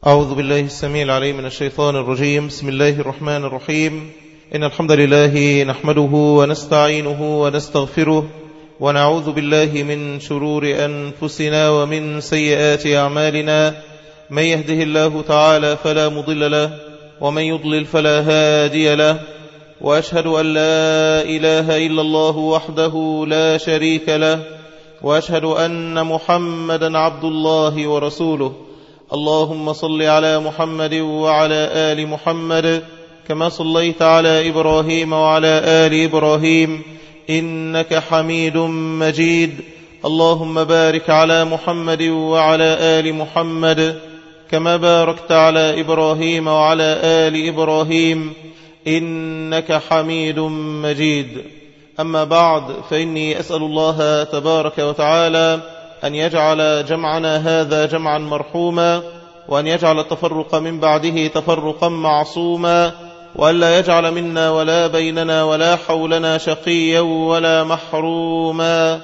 أعوذ بالله السميع العليم من الشيطان الرجيم بسم الله الرحمن الرحيم إن الحمد لله نحمده ونستعينه ونستغفره ونعوذ بالله من شرور أنفسنا ومن سيئات أعمالنا من يهده الله تعالى فلا مضل له ومن يضلل فلا هادي له وأشهد أن لا إله إلا الله وحده لا شريك له وأشهد أن محمدا عبد الله ورسوله اللهم صل على محمد وعلى آل محمد كما صليت على إبراهيم وعلى آل إبراهيم إنك حميد مجيد اللهم بارك على محمد وعلى آل محمد كما باركت على إبراهيم وعلى آل إبراهيم إنك حميد مجيد أما بعد فإني أسأل الله تبارك وتعالى أن يجعل جمعنا هذا جمعا مرحوما وأن يجعل التفرق من بعده تفرقا معصوما وأن لا يجعل منا ولا بيننا ولا حولنا شقيا ولا محروما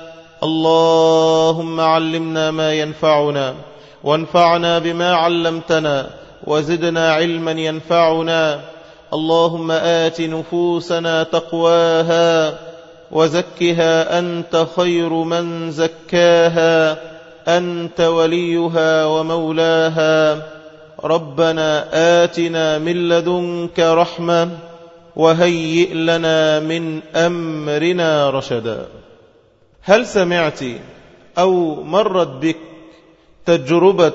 اللهم علمنا ما ينفعنا وانفعنا بما علمتنا وزدنا علما ينفعنا اللهم آت نفوسنا تقواها وزكها أنت خير من زكاها أنت وليها ومولاها ربنا آتنا من لدنك رحمة وهيئ لنا من أمرنا رشدا هل سمعت أو مرت بك تجربة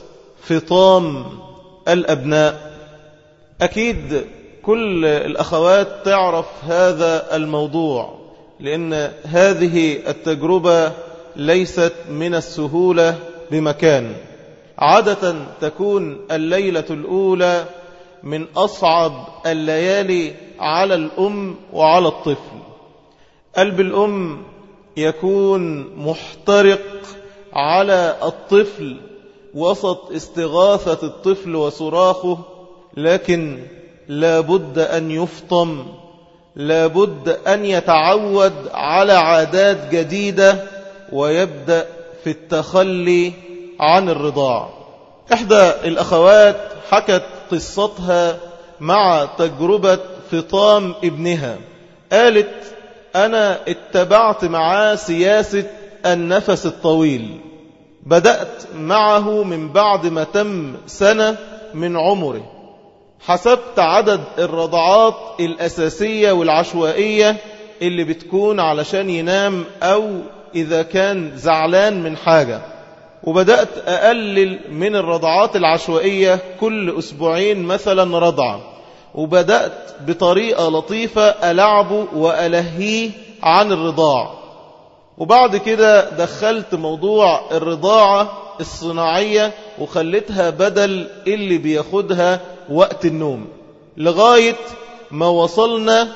فطام الأبناء أكيد كل الأخوات تعرف هذا الموضوع لأن هذه التجربة ليست من السهولة بمكان عادة تكون الليلة الأولى من أصعب الليالي على الأم وعلى الطفل قلب الأم يكون محترق على الطفل وسط استغاثة الطفل وصراخه لكن لابد أن يفطم لابد أن يتعود على عادات جديدة ويبدأ في التخلي عن الرضاع إحدى الأخوات حكت قصتها مع تجربة فطام ابنها قالت أنا اتبعت معاه سياسة النفس الطويل بدأت معه من بعد ما تم سنة من عمره حسبت عدد الرضعات الأساسية والعشوائية اللي بتكون علشان ينام أو إذا كان زعلان من حاجة وبدأت أقلل من الرضعات العشوائية كل أسبوعين مثلا رضعة وبدأت بطريقة لطيفة ألعبه وألهيه عن الرضاع وبعد كده دخلت موضوع الرضاعة الصناعية وخلتها بدل اللي بياخدها وقت النوم لغاية ما وصلنا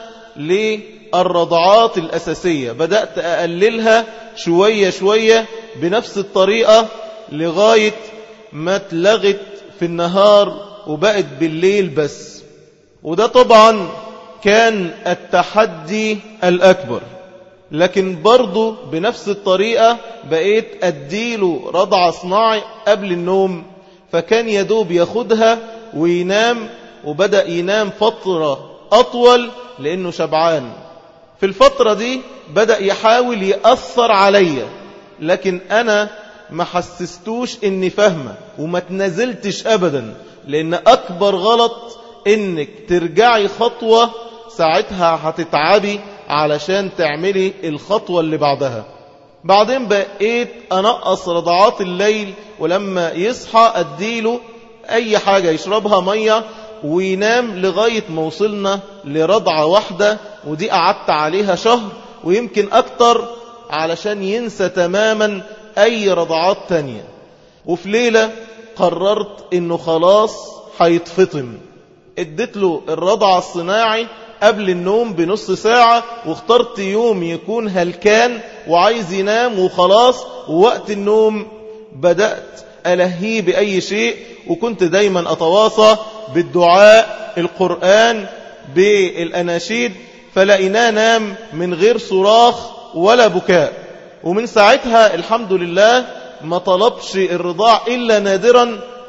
للرضعات الأساسية بدأت أقللها شوية شوية بنفس الطريقة لغاية ما اتلغت في النهار وبقت بالليل بس وده طبعا كان التحدي الأكبر لكن برضه بنفس الطريقة بقيت أديله رضع صناعي قبل النوم فكان يدوب ياخدها وينام وبدأ ينام فترة أطول لأنه شبعان في الفترة دي بدأ يحاول يأثر عليا لكن أنا ما حسستوش إني فاهمة وما تنزلتش أبدا لأن أكبر غلط إنك ترجعي خطوة ساعتها هتتعبي علشان تعملي الخطوة اللي بعدها بعدين بقيت أنقص رضعات الليل ولما يصحى أديله أي حاجة يشربها مية وينام لغاية ما وصلنا لرضعة واحدة ودي قعدت عليها شهر ويمكن أكتر علشان ينسى تماما أي رضعات تانية وفي ليلة قررت إنه خلاص هيتفطم اديت له الرضع الصناعي قبل النوم بنص ساعة واخترت يوم يكون هلكان وعايز ينام وخلاص ووقت النوم بدأت ألهيه بأي شيء وكنت دايما أتواصى بالدعاء القرآن بالأناشيد فلقيناه نام من غير صراخ ولا بكاء ومن ساعتها الحمد لله ما طلبش الرضاع إلا نادرا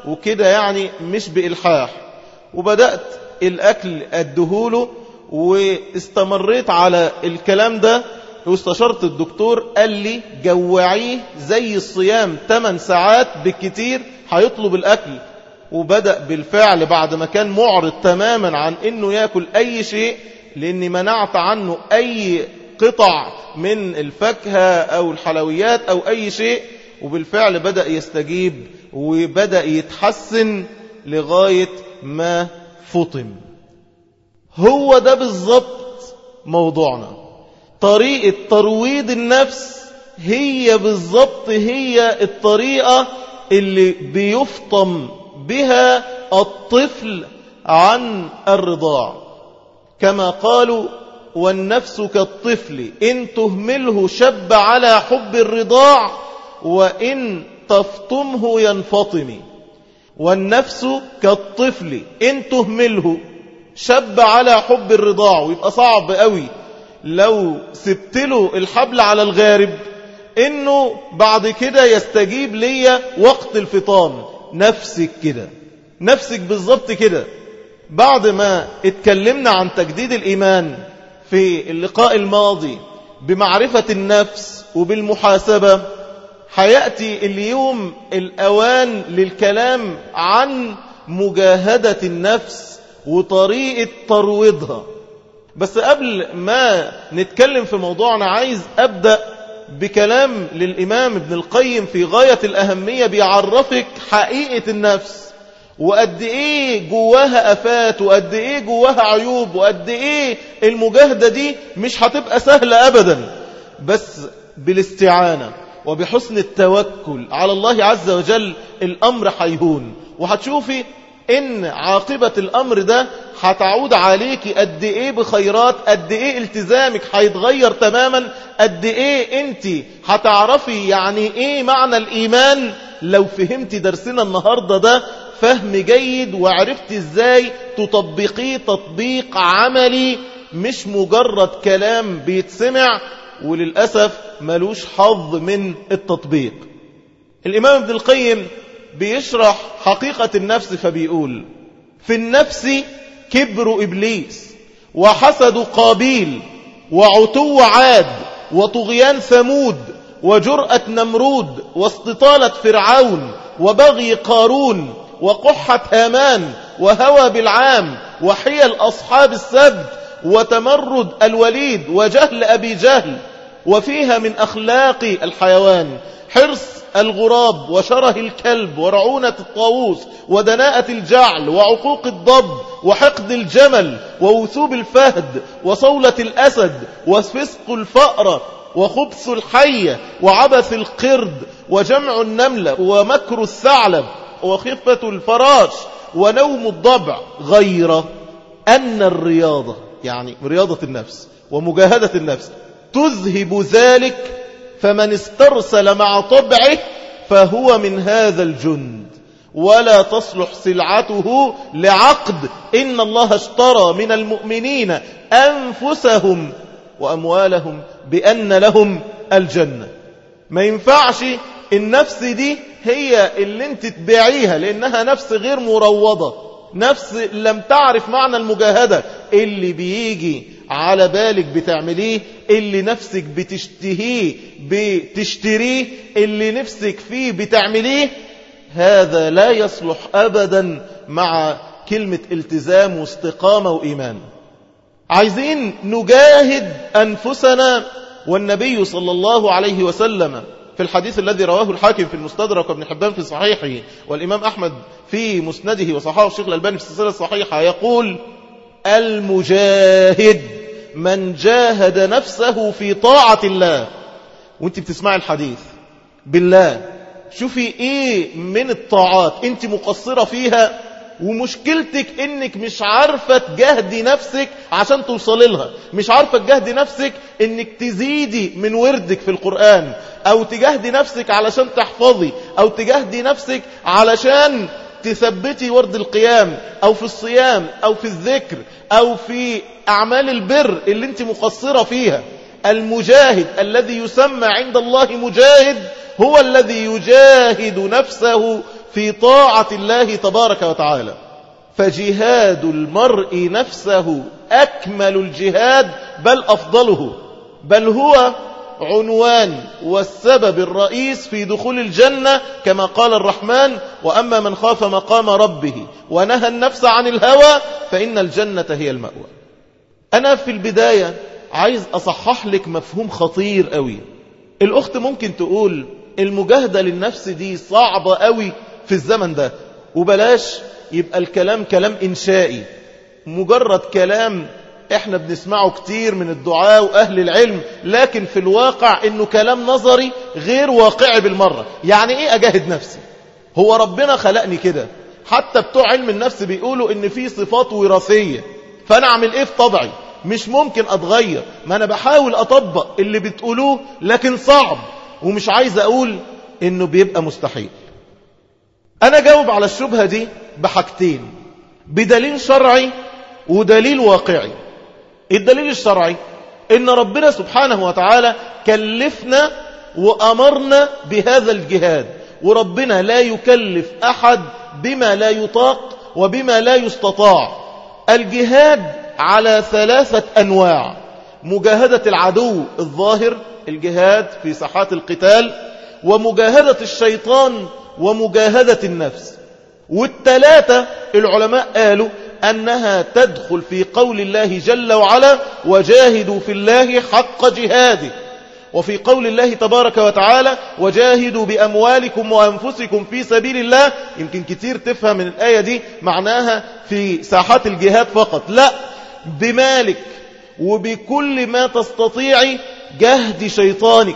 وكده يعني مش بإلحاح وبدأت الأكل أدهوله واستمريت على الكلام ده واستشرت الدكتور قال لي جوعيه زي الصيام 8 ساعات بالكتير هيطلب الأكل وبدأ بالفعل بعد ما كان معرض تماما عن انه يأكل اي شيء لاني منعت عنه اي قطع من الفاكهة او الحلويات او اي شيء وبالفعل بدأ يستجيب وبدأ يتحسن لغاية ما فطم هو ده بالضبط موضوعنا طريقة ترويض النفس هي بالضبط هي الطريقة اللي بيفطم بها الطفل عن الرضاع كما قالوا والنفس كالطفل إن تهمله شب على حب الرضاع وإن تفطمه ينفطم والنفس كالطفل إن تهمله شب على حب الرضاع ويبقى صعب قوي لو سبت له الحبل على الغارب انه بعد كده يستجيب ليا وقت الفطام نفسك كده نفسك بالظبط كده بعد ما اتكلمنا عن تجديد الإيمان في اللقاء الماضي بمعرفة النفس وبالمحاسبة حيأتي اليوم الأوان للكلام عن مجاهدة النفس وطريقة ترويضها بس قبل ما نتكلم في موضوعنا عايز أبدأ بكلام للإمام ابن القيم في غاية الأهمية بيعرفك حقيقة النفس وقد إيه جواها أفات وقد إيه جواها عيوب وقد إيه المجاهدة دي مش هتبقى سهلة أبدا بس بالاستعانة وبحسن التوكل على الله عز وجل الأمر حيهون وهتشوفي إن عاقبة الأمر ده هتعود عليك قد ايه بخيرات قد ايه التزامك هيتغير تماما قد ايه انت هتعرفي يعني ايه معنى الايمان لو فهمتي درسنا النهاردة ده فهم جيد وعرفت ازاي تطبقيه تطبيق عملي مش مجرد كلام بيتسمع وللأسف ملوش حظ من التطبيق الإمام ابن القيم بيشرح حقيقة النفس فبيقول في النفس كبر إبليس وحسد قابيل وعتو عاد وطغيان ثمود وجرأة نمرود واستطالة فرعون وبغي قارون وقحة هامان وهوى بالعام وحيل أصحاب السبت وتمرد الوليد وجهل أبي جهل وفيها من أخلاق الحيوان حرص الغراب وشره الكلب ورعونة الطاووس ودناءة الجعل وعقوق الضب وحقد الجمل ووثوب الفهد وصولة الأسد وفسق الفأرة وخبث الحية وعبث القرد وجمع النملة ومكر الثعلب وخفة الفراش ونوم الضبع غير أن الرياضة يعني رياضة النفس ومجاهدة النفس تذهب ذلك فمن استرسل مع طبعه فهو من هذا الجند ولا تصلح سلعته لعقد إن الله اشترى من المؤمنين أنفسهم وأموالهم بأن لهم الجنة ما ينفعش النفس دي هي اللي انت تبيعيها لأنها نفس غير مروضة نفس لم تعرف معنى المجاهدة اللي بيجي على بالك بتعمليه اللي نفسك بتشتهيه بتشتريه اللي نفسك فيه بتعمليه هذا لا يصلح أبدا مع كلمة التزام واستقامة وإيمان عايزين نجاهد أنفسنا والنبي صلى الله عليه وسلم في الحديث الذي رواه الحاكم في المستدرك وابن حبان في صحيحه والإمام أحمد في مسنده وصححه الشيخ الألباني في السلسلة الصحيحة يقول المجاهد من جاهد نفسه في طاعة الله وانت بتسمع الحديث بالله شوفي ايه من الطاعات انت مقصرة فيها ومشكلتك انك مش عارفة تجاهدي نفسك عشان توصلي لها مش عارفة تجاهدي نفسك انك تزيدي من وردك في القرآن او تجاهدي نفسك علشان تحفظي او تجاهدي نفسك علشان تثبتي ورد القيام او في الصيام او في الذكر او في اعمال البر اللي انت مقصرة فيها المجاهد الذي يسمى عند الله مجاهد هو الذي يجاهد نفسه في طاعة الله تبارك وتعالى فجهاد المرء نفسه أكمل الجهاد بل أفضله بل هو عنوان والسبب الرئيس في دخول الجنة كما قال الرحمن وأما من خاف مقام ربه ونهى النفس عن الهوى فإن الجنة هي المأوى أنا في البداية عايز أصحح لك مفهوم خطير قوي الأخت ممكن تقول المجاهدة للنفس دي صعبة قوي في الزمن ده وبلاش يبقى الكلام كلام إنشائي مجرد كلام احنا بنسمعه كتير من الدعاء وأهل العلم لكن في الواقع انه كلام نظري غير واقعي بالمرة يعني ايه اجاهد نفسي هو ربنا خلقني كده حتى بتوع علم النفس بيقولوا ان في صفات وراثية فانا اعمل ايه في طبعي مش ممكن اتغير ما انا بحاول اطبق اللي بتقولوه لكن صعب ومش عايز اقول انه بيبقى مستحيل انا جاوب على الشبهة دي بحاجتين بدليل شرعي ودليل واقعي الدليل الشرعي ان ربنا سبحانه وتعالى كلفنا وامرنا بهذا الجهاد وربنا لا يكلف احد بما لا يطاق وبما لا يستطاع الجهاد على ثلاثة انواع مجاهدة العدو الظاهر الجهاد في ساحات القتال ومجاهدة الشيطان ومجاهدة النفس والثلاثة العلماء قالوا أنها تدخل في قول الله جل وعلا وجاهدوا في الله حق جهاده وفي قول الله تبارك وتعالى وجاهدوا بأموالكم وأنفسكم في سبيل الله يمكن كتير تفهم من الآية دي معناها في ساحات الجهاد فقط لا بمالك وبكل ما تستطيعي جهد شيطانك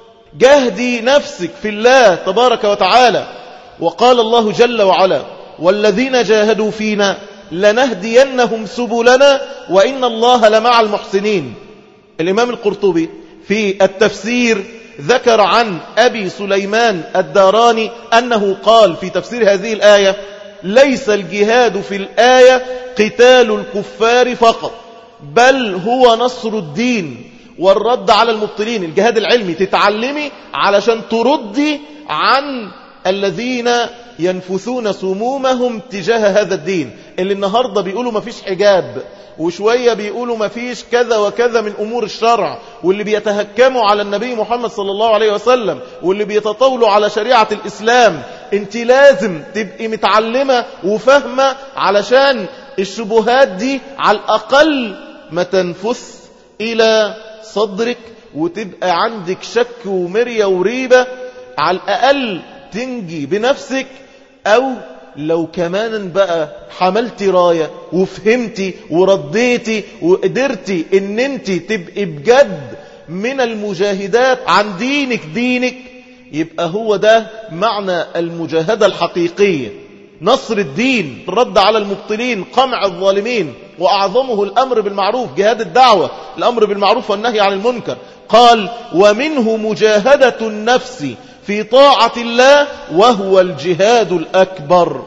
جهدي نفسك في الله تبارك وتعالى وقال الله جل وعلا والذين جاهدوا فينا لنهدينهم سبلنا وإن الله لمع المحسنين الإمام القرطبي في التفسير ذكر عن أبي سليمان الداراني أنه قال في تفسير هذه الآية ليس الجهاد في الآية قتال الكفار فقط بل هو نصر الدين والرد على المبطلين الجهاد العلمي تتعلمي علشان تردي عن الذين ينفثون سمومهم تجاه هذا الدين اللي النهاردة بيقولوا ما فيش حجاب وشوية بيقولوا ما فيش كذا وكذا من أمور الشرع واللي بيتهكموا على النبي محمد صلى الله عليه وسلم واللي بيتطاولوا على شريعة الإسلام انت لازم تبقي متعلمة وفهمة علشان الشبهات دي على الأقل ما تنفث إلى صدرك وتبقى عندك شك ومرية وريبة على الأقل تنجي بنفسك أو لو كمان بقى حملتي راية وفهمتي ورديتي وقدرتي ان انت تبقي بجد من المجاهدات عن دينك دينك يبقى هو ده معنى المجاهدة الحقيقية نصر الدين الرد على المبطلين قمع الظالمين وأعظمه الأمر بالمعروف جهاد الدعوة الأمر بالمعروف والنهي عن المنكر قال ومنه مجاهدة النفس في طاعة الله وهو الجهاد الأكبر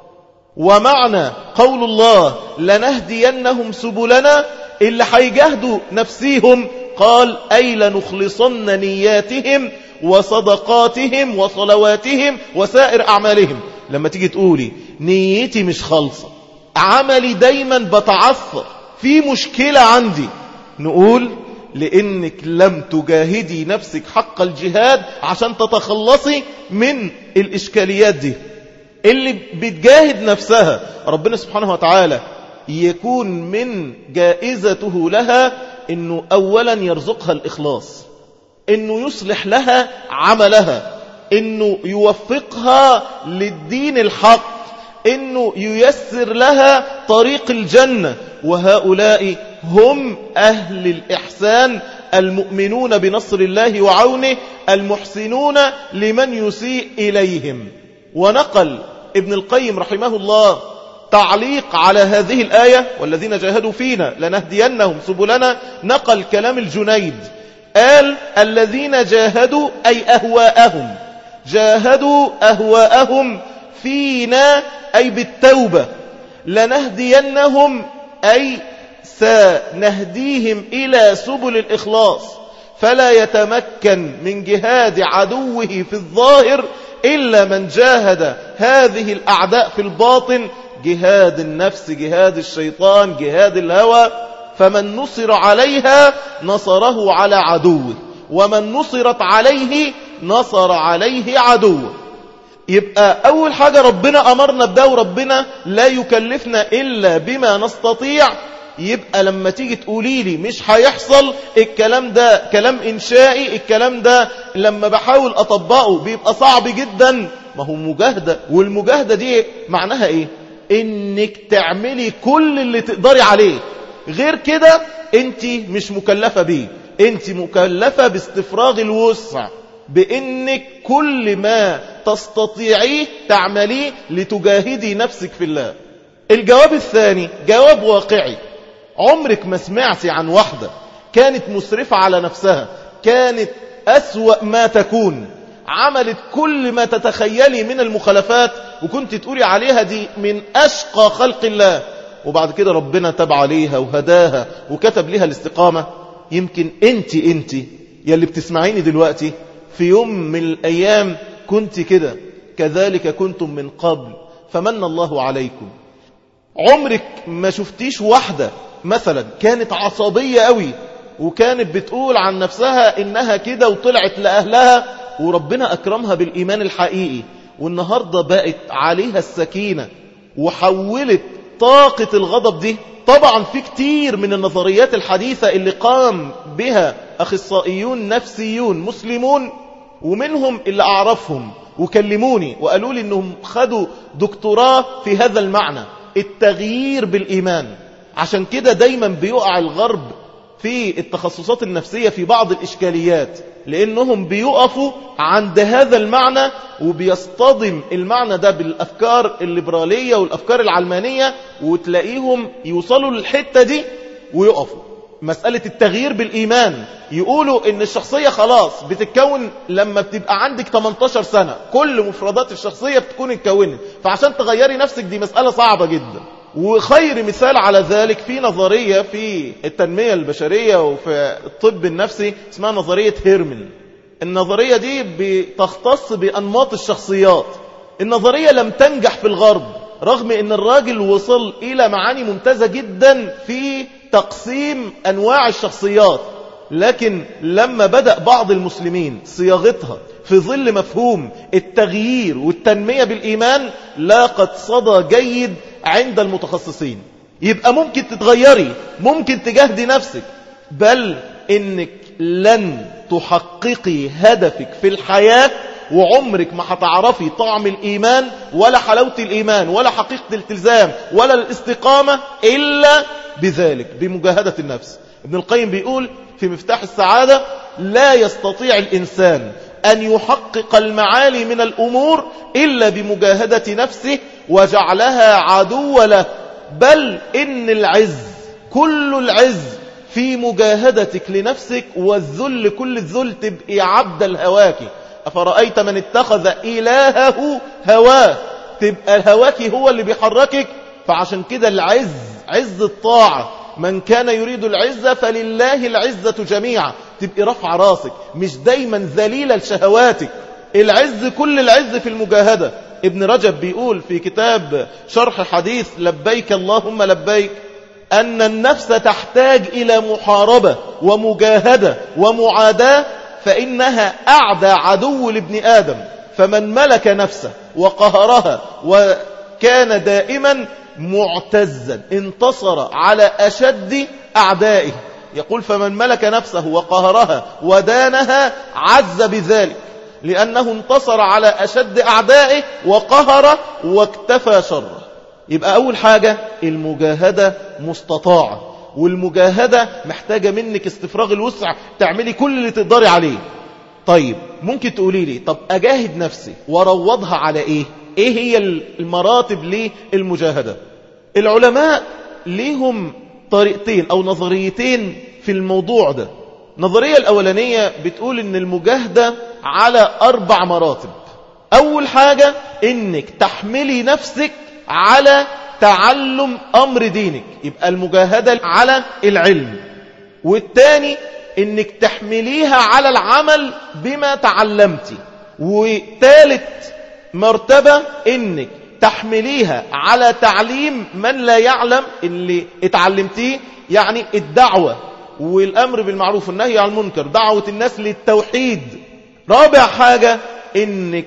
ومعنى قول الله لنهدينهم سبلنا اللي حيجاهدوا نفسيهم قال أي لنخلصن نياتهم وصدقاتهم وصلواتهم وسائر أعمالهم لما تيجي تقولي نيتي مش خالصة عملي دايما بتعثر في مشكلة عندي نقول لأنك لم تجاهدي نفسك حق الجهاد عشان تتخلصي من الإشكاليات دي اللي بتجاهد نفسها ربنا سبحانه وتعالى يكون من جائزته لها انه اولا يرزقها الاخلاص انه يصلح لها عملها انه يوفقها للدين الحق انه ييسر لها طريق الجنة وهؤلاء هم اهل الاحسان المؤمنون بنصر الله وعونه المحسنون لمن يسيء اليهم ونقل ابن القيم رحمه الله تعليق على هذه الآية والذين جاهدوا فينا لنهدينهم سبلنا نقل كلام الجنيد قال الذين جاهدوا أي أهواءهم جاهدوا أهواءهم فينا أي بالتوبة لنهدينهم أي سنهديهم إلى سبل الإخلاص فلا يتمكن من جهاد عدوه في الظاهر إلا من جاهد هذه الأعداء في الباطن جهاد النفس جهاد الشيطان جهاد الهوى فمن نصر عليها نصره على عدوه ومن نصرت عليه نصر عليه عدوه يبقى أول حاجة ربنا أمرنا بده وربنا لا يكلفنا إلا بما نستطيع يبقى لما تيجي تقولي لي مش هيحصل الكلام ده كلام إنشائي الكلام ده لما بحاول أطبقه بيبقى صعب جدا ما هو مجاهدة والمجاهدة دي معناها إيه إنك تعملي كل اللي تقدري عليه غير كده أنت مش مكلفة بيه أنت مكلفة باستفراغ الوسع بأنك كل ما تستطيعيه تعمليه لتجاهدي نفسك في الله الجواب الثاني جواب واقعي عمرك ما سمعتي عن واحدة كانت مسرفة على نفسها كانت أسوأ ما تكون عملت كل ما تتخيلي من المخالفات وكنت تقولي عليها دي من أشقى خلق الله وبعد كده ربنا تاب عليها وهداها وكتب لها الاستقامة يمكن انت انت يلي بتسمعيني دلوقتي في يوم من الأيام كنت كده كذلك كنتم من قبل فمن الله عليكم عمرك ما شفتيش واحدة مثلا كانت عصبية قوي وكانت بتقول عن نفسها إنها كده وطلعت لأهلها وربنا أكرمها بالإيمان الحقيقي والنهاردة بقت عليها السكينة وحولت طاقة الغضب دي طبعا في كتير من النظريات الحديثة اللي قام بها أخصائيون نفسيون مسلمون ومنهم اللي أعرفهم وكلموني وقالوا لي أنهم خدوا دكتوراه في هذا المعنى التغيير بالإيمان عشان كده دايما بيقع الغرب في التخصصات النفسية في بعض الإشكاليات لأنهم بيقفوا عند هذا المعنى وبيصطدم المعنى ده بالأفكار الليبرالية والأفكار العلمانية وتلاقيهم يوصلوا للحتة دي ويقفوا مسألة التغيير بالإيمان يقولوا إن الشخصية خلاص بتتكون لما بتبقى عندك 18 سنة كل مفردات الشخصية بتكون اتكونت فعشان تغيري نفسك دي مسألة صعبة جدا وخير مثال على ذلك في نظرية في التنمية البشرية وفي الطب النفسي اسمها نظرية هيرمن النظرية دي بتختص بأنماط الشخصيات النظرية لم تنجح في الغرب رغم ان الراجل وصل الى معاني ممتازة جدا في تقسيم انواع الشخصيات لكن لما بدأ بعض المسلمين صياغتها في ظل مفهوم التغيير والتنمية بالإيمان لاقت صدى جيد عند المتخصصين يبقى ممكن تتغيري ممكن تجاهدي نفسك بل إنك لن تحققي هدفك في الحياة وعمرك ما هتعرفي طعم الإيمان ولا حلاوة الإيمان ولا حقيقة الالتزام ولا الاستقامة إلا بذلك بمجاهدة النفس ابن القيم بيقول في مفتاح السعادة لا يستطيع الإنسان أن يحقق المعالي من الأمور إلا بمجاهدة نفسه وجعلها عدو له بل إن العز كل العز في مجاهدتك لنفسك والذل كل الذل تبقي عبد الهواك أفرأيت من اتخذ إلهه هواه تبقى الهواك هو اللي بيحركك فعشان كده العز عز الطاعة من كان يريد العزة فلله العزة جميعا تبقي رفع راسك مش دايما ذليلة لشهواتك العز كل العز في المجاهدة ابن رجب بيقول في كتاب شرح حديث لبيك اللهم لبيك أن النفس تحتاج إلى محاربة ومجاهدة ومعاداة فإنها أعدى عدو لابن آدم فمن ملك نفسه وقهرها وكان دائما معتزا انتصر على أشد أعدائه يقول فمن ملك نفسه وقهرها ودانها عز بذلك لأنه انتصر على أشد أعدائه وقهر واكتفى شره يبقى أول حاجة المجاهدة مستطاعة والمجاهدة محتاجة منك استفراغ الوسع تعملي كل اللي تقدري عليه طيب ممكن تقولي لي طب أجاهد نفسي وروضها على إيه إيه هي المراتب للمجاهدة العلماء ليهم طريقتين أو نظريتين في الموضوع ده النظرية الأولانية بتقول إن المجاهدة على أربع مراتب أول حاجة إنك تحملي نفسك على تعلم أمر دينك يبقى المجاهدة على العلم والتاني إنك تحمليها على العمل بما تعلمتي والثالث مرتبة انك تحمليها على تعليم من لا يعلم اللي اتعلمتيه يعني الدعوة والأمر بالمعروف والنهي عن المنكر دعوة الناس للتوحيد رابع حاجة انك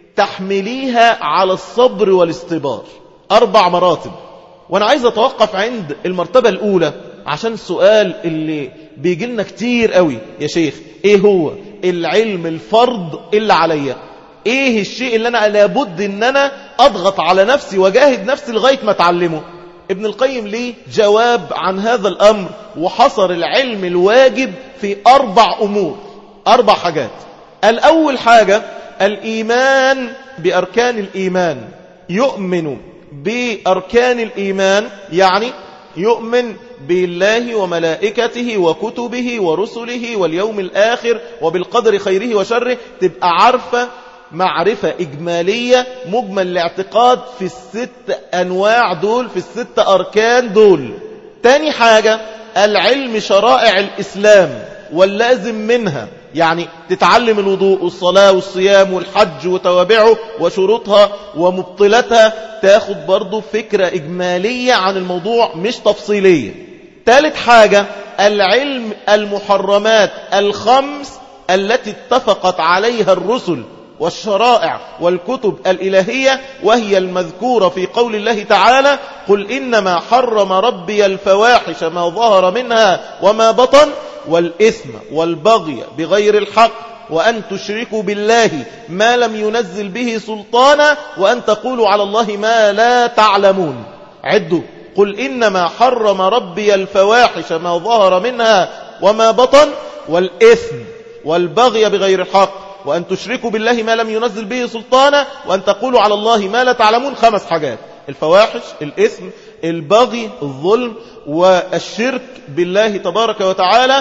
تحمليها على الصبر والاستبار أربع مراتب وأنا عايز أتوقف عند المرتبة الأولى عشان السؤال اللي بيجي لنا كتير قوي يا شيخ إيه هو العلم الفرض اللي عليا إيه الشيء اللي أنا لابد إن أنا أضغط على نفسي وجاهد نفسي لغاية ما أتعلمه ابن القيم ليه جواب عن هذا الأمر وحصر العلم الواجب في أربع أمور أربع حاجات الأول حاجة الإيمان بأركان الإيمان يؤمن بأركان الإيمان يعني يؤمن بالله وملائكته وكتبه ورسله واليوم الآخر وبالقدر خيره وشره تبقى عارفة معرفة إجمالية مجمل الاعتقاد في الست أنواع دول في الست أركان دول تاني حاجة العلم شرائع الإسلام واللازم منها يعني تتعلم الوضوء والصلاة والصيام والحج وتوابعه وشروطها ومبطلتها تاخد برضو فكرة إجمالية عن الموضوع مش تفصيلية ثالث حاجة العلم المحرمات الخمس التي اتفقت عليها الرسل والشرائع والكتب الإلهية وهي المذكورة في قول الله تعالى قل إنما حرم ربي الفواحش ما ظهر منها وما بطن والإثم والبغي بغير الحق وأن تشركوا بالله ما لم ينزل به سلطانا وأن تقولوا على الله ما لا تعلمون عدوا قل إنما حرم ربي الفواحش ما ظهر منها وما بطن والإثم والبغي بغير الحق وأن تشركوا بالله ما لم ينزل به سلطانا وأن تقولوا على الله ما لا تعلمون خمس حاجات الفواحش الإثم البغي الظلم والشرك بالله تبارك وتعالى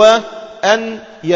وأن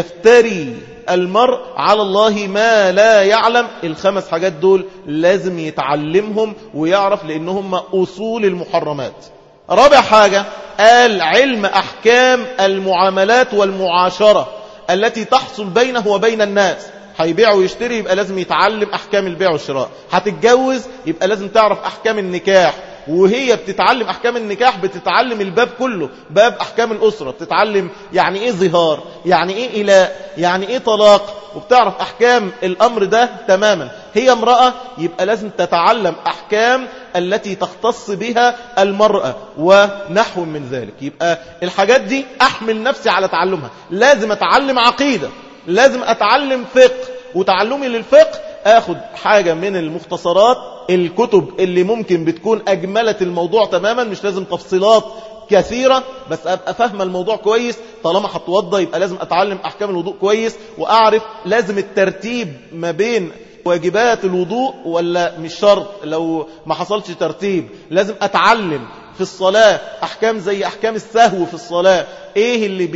يفتري المرء على الله ما لا يعلم الخمس حاجات دول لازم يتعلمهم ويعرف لأنهم أصول المحرمات رابع حاجة قال علم أحكام المعاملات والمعاشرة التي تحصل بينه وبين الناس هيبيع ويشتري يبقى لازم يتعلم أحكام البيع والشراء هتتجوز يبقى لازم تعرف أحكام النكاح وهي بتتعلم أحكام النكاح بتتعلم الباب كله باب أحكام الأسرة بتتعلم يعني إيه ظهار يعني إيه إلاء يعني إيه طلاق وبتعرف أحكام الأمر ده تماما هي امرأة يبقى لازم تتعلم أحكام التي تختص بها المرأة ونحو من ذلك يبقى الحاجات دي أحمل نفسي على تعلمها لازم أتعلم عقيدة لازم أتعلم فقه وتعلمي للفقه اخد حاجة من المختصرات الكتب اللي ممكن بتكون اجملت الموضوع تماما مش لازم تفصيلات كثيرة بس أبقى فاهم الموضوع كويس طالما هتوضى يبقى لازم أتعلم أحكام الوضوء كويس وأعرف لازم الترتيب ما بين واجبات الوضوء ولا مش شرط لو ما حصلش ترتيب لازم أتعلم في الصلاة أحكام زي أحكام السهو في الصلاة إيه اللي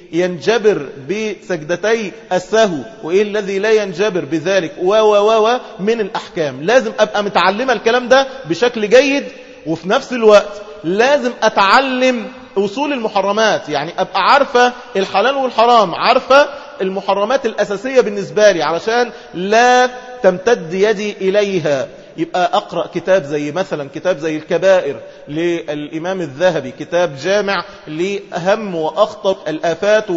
بينجبر بسجدتي السهو وإيه الذي لا ينجبر بذلك و و و و من الأحكام لازم أبقى متعلمة الكلام ده بشكل جيد وفي نفس الوقت لازم أتعلم أصول المحرمات يعني أبقى عارفة الحلال والحرام عارفة المحرمات الأساسية بالنسبة لي علشان لا تمتد يدي إليها يبقى أقرأ كتاب زي مثلا كتاب زي الكبائر للإمام الذهبي كتاب جامع لأهم وأخطر الآفات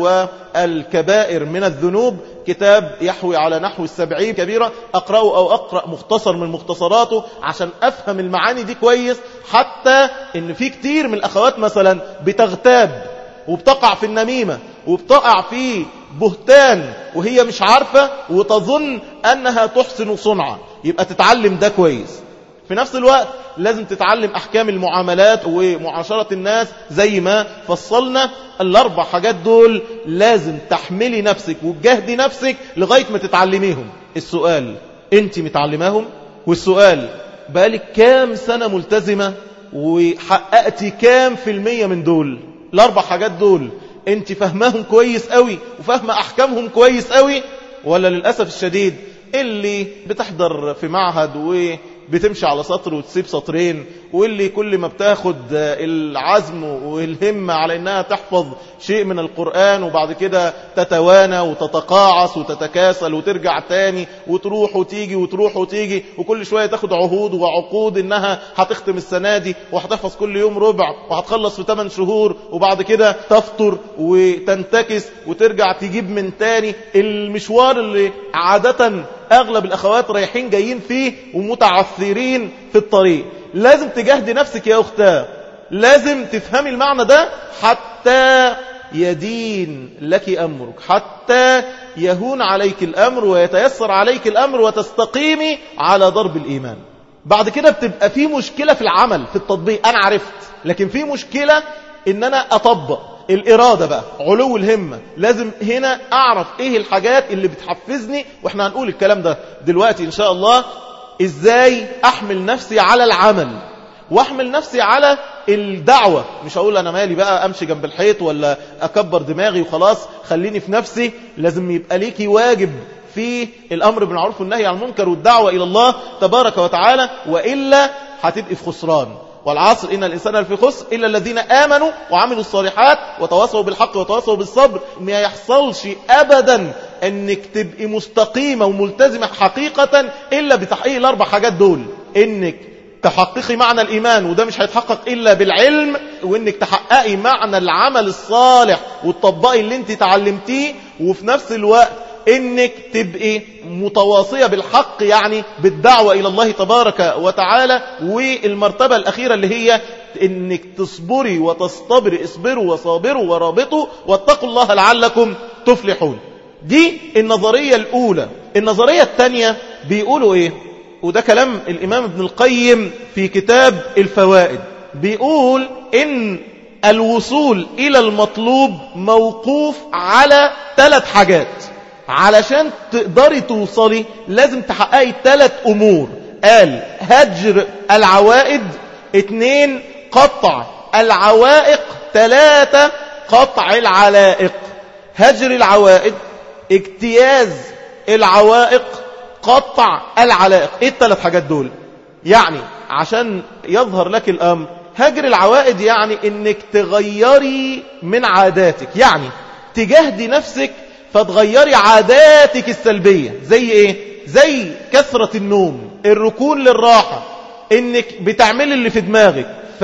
والكبائر من الذنوب كتاب يحوي على نحو السبعين كبيرة أقرأه أو أقرأ مختصر من مختصراته عشان أفهم المعاني دي كويس حتى إن في كتير من الأخوات مثلا بتغتاب وبتقع في النميمة وبتقع في بهتان وهي مش عارفة وتظن أنها تحسن صنعا يبقى تتعلم ده كويس في نفس الوقت لازم تتعلم أحكام المعاملات ومعاشرة الناس زي ما فصلنا الأربع حاجات دول لازم تحملي نفسك وتجهدي نفسك لغاية ما تتعلميهم السؤال انت متعلماهم والسؤال بقالك كام سنة ملتزمة وحققتي كام في المية من دول الأربع حاجات دول انت فهمهم كويس قوي وفهم أحكامهم كويس قوي ولا للأسف الشديد اللي بتحضر في معهد بتمشي على سطر وتسيب سطرين واللي كل ما بتاخد العزم والهمة على انها تحفظ شيء من القرآن وبعد كده تتوانى وتتقاعس وتتكاسل وترجع تاني وتروح وتيجي وتروح وتيجي وكل شوية تاخد عهود وعقود انها هتختم السنة دي وهتحفظ كل يوم ربع وهتخلص في 8 شهور وبعد كده تفطر وتنتكس وترجع تجيب من تاني المشوار اللي عادة اغلب الاخوات رايحين جايين فيه ومتعثرين في الطريق لازم تجاهدي نفسك يا اختاه لازم تفهمي المعنى ده حتى يدين لك أمرك حتى يهون عليك الأمر ويتيسر عليك الأمر وتستقيمي على ضرب الإيمان بعد كده بتبقى في مشكلة في العمل في التطبيق أنا عرفت لكن في مشكلة إن أنا أطبق الإرادة بقى علو الهمة لازم هنا أعرف إيه الحاجات اللي بتحفزني وإحنا هنقول الكلام ده دلوقتي إن شاء الله إزاي أحمل نفسي على العمل واحمل نفسي على الدعوة مش هقول أنا مالي بقى أمشي جنب الحيط ولا أكبر دماغي وخلاص خليني في نفسي لازم يبقى ليكي واجب في الأمر بالمعروف والنهي عن المنكر والدعوة إلى الله تبارك وتعالى وإلا هتبقي في خسران والعصر إن الإنسان لفي خسر إلا الذين آمنوا وعملوا الصالحات وتواصوا بالحق وتواصوا بالصبر ما يحصلش أبدا أنك تبقي مستقيمة وملتزمة حقيقة إلا بتحقيق الأربع حاجات دول إنك تحققي معنى الإيمان وده مش هيتحقق إلا بالعلم وإنك تحققي معنى العمل الصالح وتطبقي اللي انت تعلمتيه وفي نفس الوقت إنك تبقي متواصية بالحق يعني بالدعوة إلى الله تبارك وتعالى والمرتبة الأخيرة اللي هي إنك تصبري وتصطبري اصبروا وصابروا ورابطوا واتقوا الله لعلكم تفلحون دي النظرية الأولى النظرية الثانية بيقولوا إيه وده كلام الإمام ابن القيم في كتاب الفوائد بيقول إن الوصول إلى المطلوب موقوف على ثلاث حاجات علشان تقدري توصلي لازم تحققي ثلاث أمور قال هجر العوائد اثنين قطع العوائق ثلاثة قطع العلائق هجر العوائد اجتياز العوائق قطع العلائق ايه الثلاث حاجات دول يعني عشان يظهر لك الامر هجر العوائد يعني انك تغيري من عاداتك يعني تجاهدي نفسك فتغيري عاداتك السلبية زي ايه زي كثرة النوم الركون للراحة انك بتعملي اللي في دماغك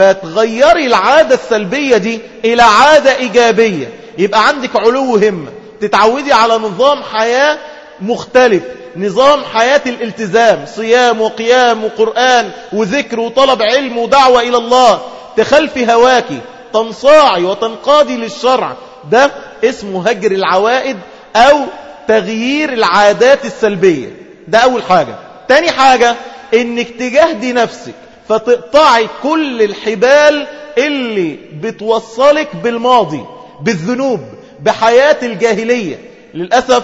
فتغيري العادة السلبية دي الى عادة ايجابية يبقى عندك علو همة تتعودي على نظام حياة مختلف نظام حياة الالتزام صيام وقيام وقرآن وذكر وطلب علم ودعوة إلى الله تخلفي هواكي تنصاعي وتنقادي للشرع ده اسمه هجر العوائد أو تغيير العادات السلبية ده أول حاجة تاني حاجة انك تجاهدي نفسك فتقطعي كل الحبال اللي بتوصلك بالماضي بالذنوب بحياة الجاهلية للأسف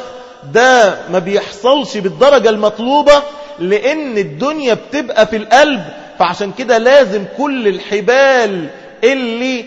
ده ما بيحصلش بالدرجة المطلوبة لأن الدنيا بتبقى في القلب فعشان كده لازم كل الحبال اللي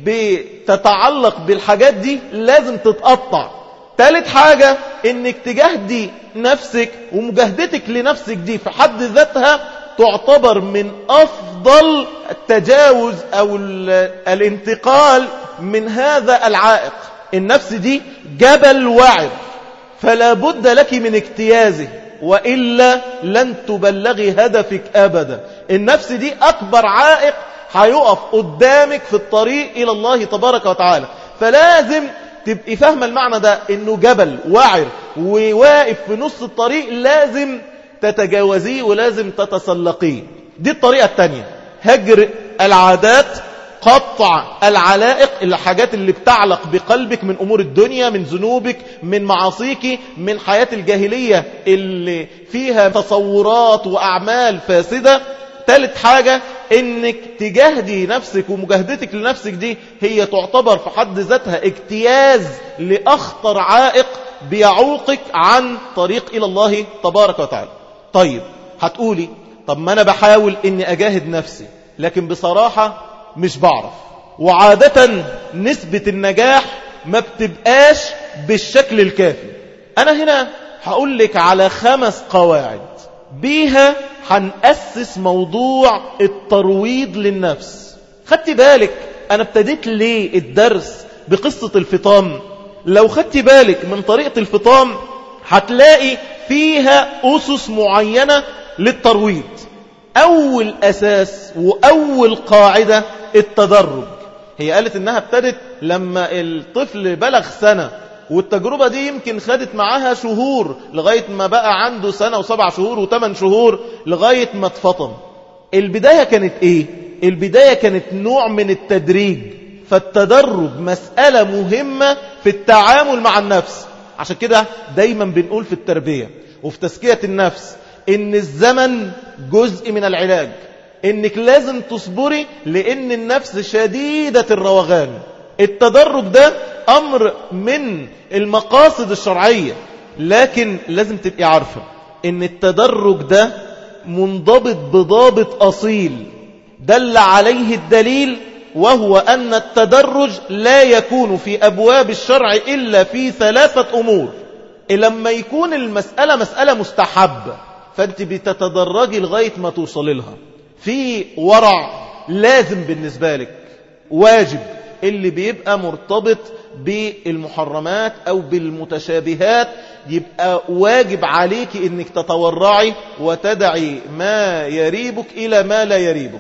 بتتعلق بالحاجات دي لازم تتقطع ثالث حاجة انك تجاهدي نفسك ومجاهدتك لنفسك دي في حد ذاتها تعتبر من أفضل التجاوز أو الانتقال من هذا العائق النفس دي جبل وعر فلا بد لك من اجتيازه وإلا لن تبلغي هدفك أبدا النفس دي أكبر عائق هيقف قدامك في الطريق إلى الله تبارك وتعالى فلازم تبقي فاهمة المعنى ده انه جبل وعر وواقف في نص الطريق لازم تتجاوزيه ولازم تتسلقيه دي الطريقة الثانية هجر العادات قطع العلائق الحاجات اللي بتعلق بقلبك من أمور الدنيا من ذنوبك من معاصيك من حياة الجاهلية اللي فيها تصورات وأعمال فاسدة ثالث حاجة انك تجاهدي نفسك ومجاهدتك لنفسك دي هي تعتبر في حد ذاتها اجتياز لأخطر عائق بيعوقك عن طريق إلى الله تبارك وتعالى طيب هتقولي طب ما أنا بحاول اني أجاهد نفسي لكن بصراحة مش بعرف وعادة نسبة النجاح ما بتبقاش بالشكل الكافي أنا هنا هقول لك على خمس قواعد بيها هنأسس موضوع الترويض للنفس خدت بالك أنا ابتديت ليه الدرس بقصة الفطام لو خدت بالك من طريقة الفطام هتلاقي فيها أسس معينة للترويض أول أساس وأول قاعدة التدرج هي قالت إنها ابتدت لما الطفل بلغ سنة والتجربة دي يمكن خدت معاها شهور لغاية ما بقى عنده سنة وسبع شهور وثمان شهور لغاية ما اتفطم البداية كانت ايه؟ البداية كانت نوع من التدريج فالتدرج مسألة مهمة في التعامل مع النفس عشان كده دايما بنقول في التربية وفي تزكية النفس ان الزمن جزء من العلاج انك لازم تصبري لان النفس شديدة الروغان التدرج ده امر من المقاصد الشرعية لكن لازم تبقي عارفة ان التدرج ده منضبط بضابط اصيل دل عليه الدليل وهو أن التدرج لا يكون في أبواب الشرع إلا في ثلاثة أمور لما يكون المسألة مسألة مستحبة فأنت بتتدرجي لغاية ما توصل لها في ورع لازم بالنسبة لك واجب اللي بيبقى مرتبط بالمحرمات أو بالمتشابهات يبقى واجب عليك انك تتورعي وتدعي ما يريبك إلى ما لا يريبك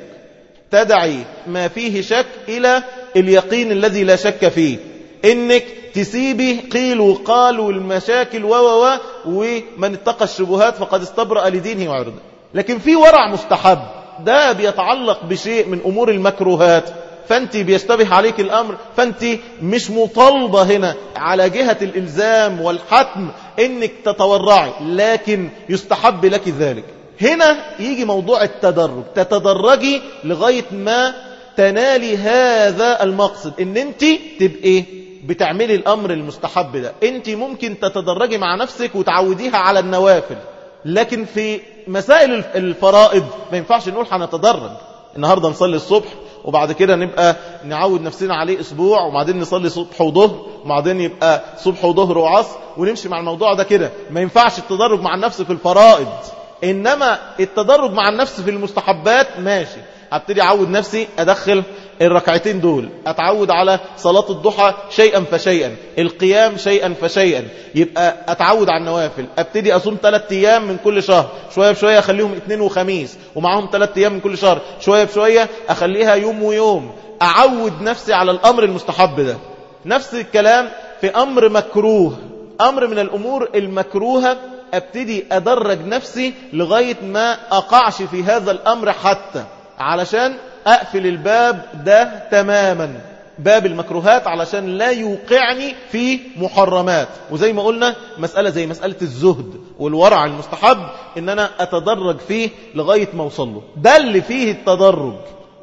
تدعي ما فيه شك إلى اليقين الذي لا شك فيه إنك تسيبي قيل وقال والمشاكل و و و ومن اتقى الشبهات فقد استبرأ لدينه وعرضه لكن في ورع مستحب ده بيتعلق بشيء من أمور المكروهات فأنت بيشتبه عليك الأمر فأنت مش مطالبة هنا على جهة الإلزام والحتم إنك تتورعي لكن يستحب لك ذلك هنا يجي موضوع التدرج تتدرجي لغاية ما تنالي هذا المقصد ان انت تبقي بتعملي الامر المستحب ده انت ممكن تتدرجي مع نفسك وتعوديها على النوافل لكن في مسائل الفرائض ما ينفعش نقول هنتدرج النهاردة نصلي الصبح وبعد كده نبقى نعود نفسنا عليه اسبوع وبعدين نصلي صبح وظهر وبعدين يبقى صبح وظهر وعصر ونمشي مع الموضوع ده كده ما ينفعش التدرج مع النفس في الفرائض إنما التدرج مع النفس في المستحبات ماشي هبتدي أعود نفسي أدخل الركعتين دول أتعود على صلاة الضحى شيئا فشيئا القيام شيئا فشيئا يبقى أتعود على النوافل أبتدي أصوم ثلاثة أيام من كل شهر شوية بشوية أخليهم اثنين وخميس ومعهم ثلاثة أيام من كل شهر شوية بشوية أخليها يوم ويوم أعود نفسي على الأمر المستحب ده نفس الكلام في أمر مكروه أمر من الأمور المكروهة ابتدي ادرج نفسي لغاية ما اقعش في هذا الامر حتى علشان اقفل الباب ده تماما باب المكروهات علشان لا يوقعني في محرمات وزي ما قلنا مسألة زي مسألة الزهد والورع المستحب ان انا اتدرج فيه لغاية ما اوصل له ده اللي فيه التدرج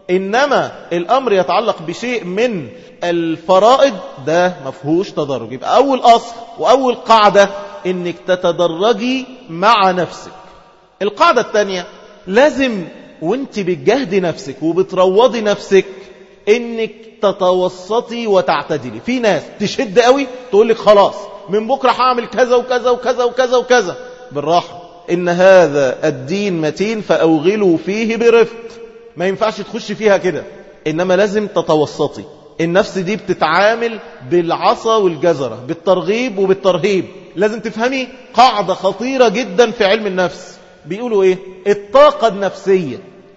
إنما الأمر يتعلق بشيء من الفرائض ده مفهوش تدرج يبقى أول أصل وأول قاعدة إنك تتدرجي مع نفسك القاعدة الثانية لازم وانت بتجهدي نفسك وبتروضي نفسك انك تتوسطي وتعتدلي في ناس تشد قوي تقول لك خلاص من بكرة هعمل كذا وكذا وكذا وكذا وكذا بالراحة إن هذا الدين متين فأوغلوا فيه برفق ما ينفعش تخش فيها كده إنما لازم تتوسطي النفس دي بتتعامل بالعصا والجزرة بالترغيب وبالترهيب لازم تفهمي قاعدة خطيرة جدا في علم النفس بيقولوا ايه الطاقة النفسية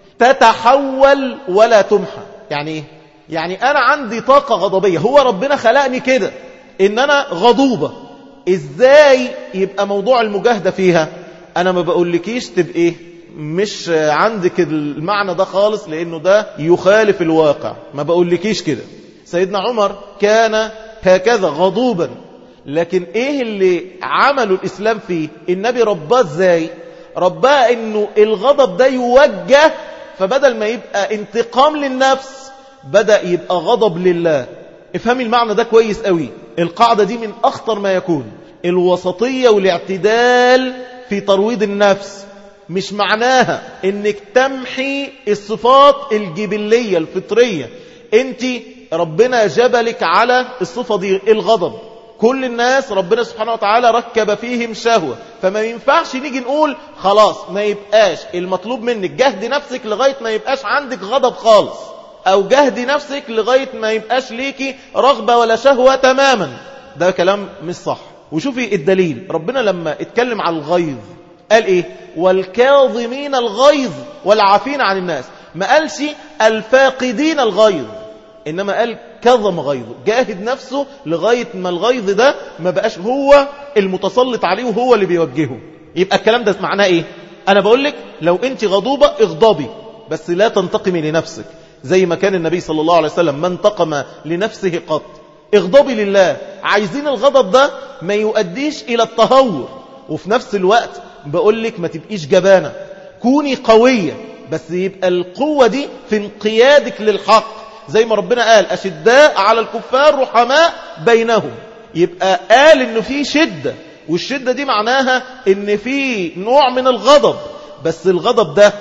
تتحول ولا تمحى يعني ايه يعني انا عندي طاقة غضبية هو ربنا خلقني كده ان انا غضوبة ازاي يبقى موضوع المجاهدة فيها انا ما بقولكيش تبقى مش عندك المعنى ده خالص لانه ده يخالف الواقع ما بقولكيش كده سيدنا عمر كان هكذا غضوبا لكن ايه اللي عمله الاسلام فيه النبي رباه ازاي رباه انه الغضب ده يوجه فبدل ما يبقى انتقام للنفس بدأ يبقى غضب لله افهمي المعنى ده كويس قوي القاعدة دي من اخطر ما يكون الوسطية والاعتدال في ترويض النفس مش معناها انك تمحي الصفات الجبلية الفطرية انت ربنا جبلك على الصفة دي الغضب كل الناس ربنا سبحانه وتعالى ركب فيهم شهوة فما ينفعش نيجي نقول خلاص ما يبقاش المطلوب منك جهد نفسك لغاية ما يبقاش عندك غضب خالص او جهد نفسك لغاية ما يبقاش ليكي رغبة ولا شهوة تماما ده كلام مش صح وشوفي الدليل ربنا لما اتكلم على الغيظ قال ايه والكاظمين الغيظ والعافين عن الناس ما قالش الفاقدين الغيظ إنما قال كظم غيظه جاهد نفسه لغاية ما الغيظ ده ما بقاش هو المتسلط عليه وهو اللي بيوجهه يبقى الكلام ده معناه ايه انا بقول لك لو انت غضوبة اغضبي بس لا تنتقمي لنفسك زي ما كان النبي صلى الله عليه وسلم ما انتقم لنفسه قط اغضبي لله عايزين الغضب ده ما يؤديش الى التهور وفي نفس الوقت بقول لك ما تبقيش جبانة كوني قوية بس يبقى القوة دي في انقيادك للحق زي ما ربنا قال أشداء على الكفار رحماء بينهم يبقى قال انه في شدة والشدة دي معناها ان في نوع من الغضب بس الغضب ده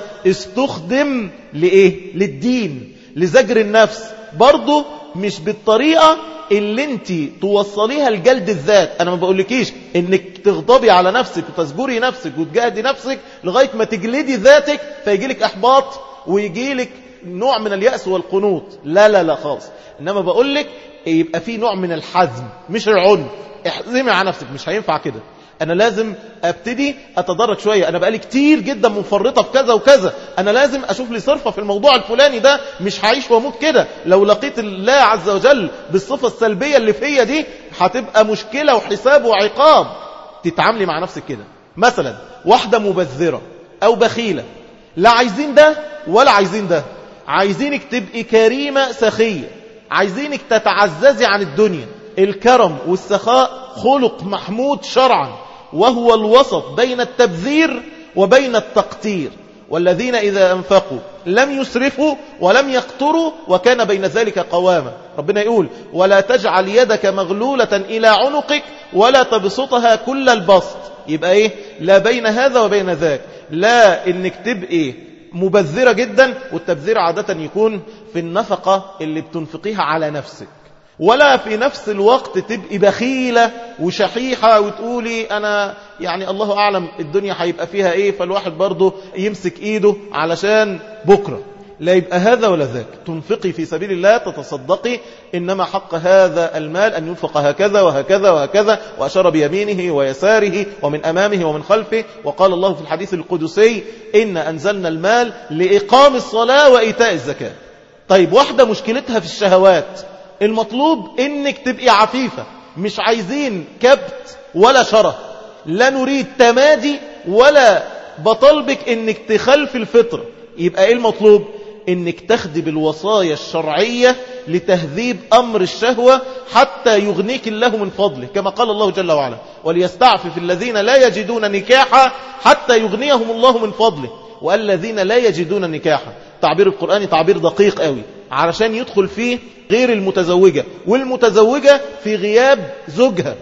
استخدم لإيه للدين لزجر النفس برضه مش بالطريقة اللي انت توصليها لجلد الذات انا ما بقولكيش انك تغضبي على نفسك وتزجري نفسك وتجاهدي نفسك لغاية ما تجلدي ذاتك فيجيلك احباط ويجيلك نوع من اليأس والقنوط لا لا لا خالص إنما بقول لك يبقى في نوع من الحزم مش العنف احزمي على نفسك مش هينفع كده أنا لازم أبتدي أتدرج شوية أنا بقالي كتير جدا مفرطة في كذا وكذا أنا لازم أشوف لي صرفة في الموضوع الفلاني ده مش هعيش واموت كده لو لقيت الله عز وجل بالصفة السلبية اللي فيا دي هتبقى مشكلة وحساب وعقاب تتعاملي مع نفسك كده مثلا واحدة مبذرة أو بخيلة لا عايزين ده ولا عايزين ده عايزينك تبقي كريمة سخية عايزينك تتعززي عن الدنيا الكرم والسخاء خلق محمود شرعا وهو الوسط بين التبذير وبين التقتير والذين إذا أنفقوا لم يسرفوا ولم يقتروا وكان بين ذلك قواما ربنا يقول ولا تجعل يدك مغلولة إلى عنقك ولا تبسطها كل البسط يبقى إيه لا بين هذا وبين ذاك لا إنك تبقي مبذرة جدا والتبذير عادة يكون في النفقة اللي بتنفقيها على نفسك ولا في نفس الوقت تبقي بخيلة وشحيحة وتقولي أنا يعني الله أعلم الدنيا هيبقى فيها إيه فالواحد برضه يمسك إيده علشان بكرة لا يبقى هذا ولا ذاك تنفقي في سبيل الله تتصدقي إنما حق هذا المال أن ينفق هكذا وهكذا وهكذا وأشار بيمينه ويساره ومن أمامه ومن خلفه وقال الله في الحديث القدسي إن أنزلنا المال لإقام الصلاة وإيتاء الزكاة طيب واحدة مشكلتها في الشهوات المطلوب إنك تبقي عفيفة مش عايزين كبت ولا شره لا نريد تمادي ولا بطلبك إنك تخلف الفطرة يبقى إيه المطلوب انك تخدي بالوصايا الشرعية لتهذيب امر الشهوة حتى يغنيك الله من فضله كما قال الله جل وعلا وليستعفف الذين لا يجدون نكاحا حتى يغنيهم الله من فضله والذين لا يجدون نكاحا تعبير القرآن تعبير دقيق قوي علشان يدخل فيه غير المتزوجة والمتزوجة في غياب زوجها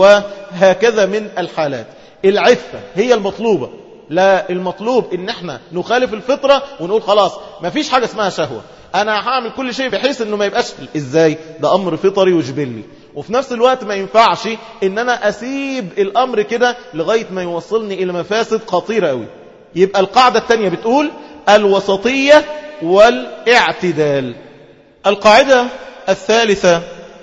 وهكذا من الحالات العفة هي المطلوبة لا المطلوب ان احنا نخالف الفطرة ونقول خلاص ما فيش حاجة اسمها شهوة انا هعمل كل شيء بحيث انه ما يبقاش ازاي ده امر فطري وجبلي وفي نفس الوقت ما ينفعش ان انا اسيب الامر كده لغاية ما يوصلني الى مفاسد خطيرة قوي يبقى القاعدة الثانية بتقول الوسطية والاعتدال القاعدة الثالثة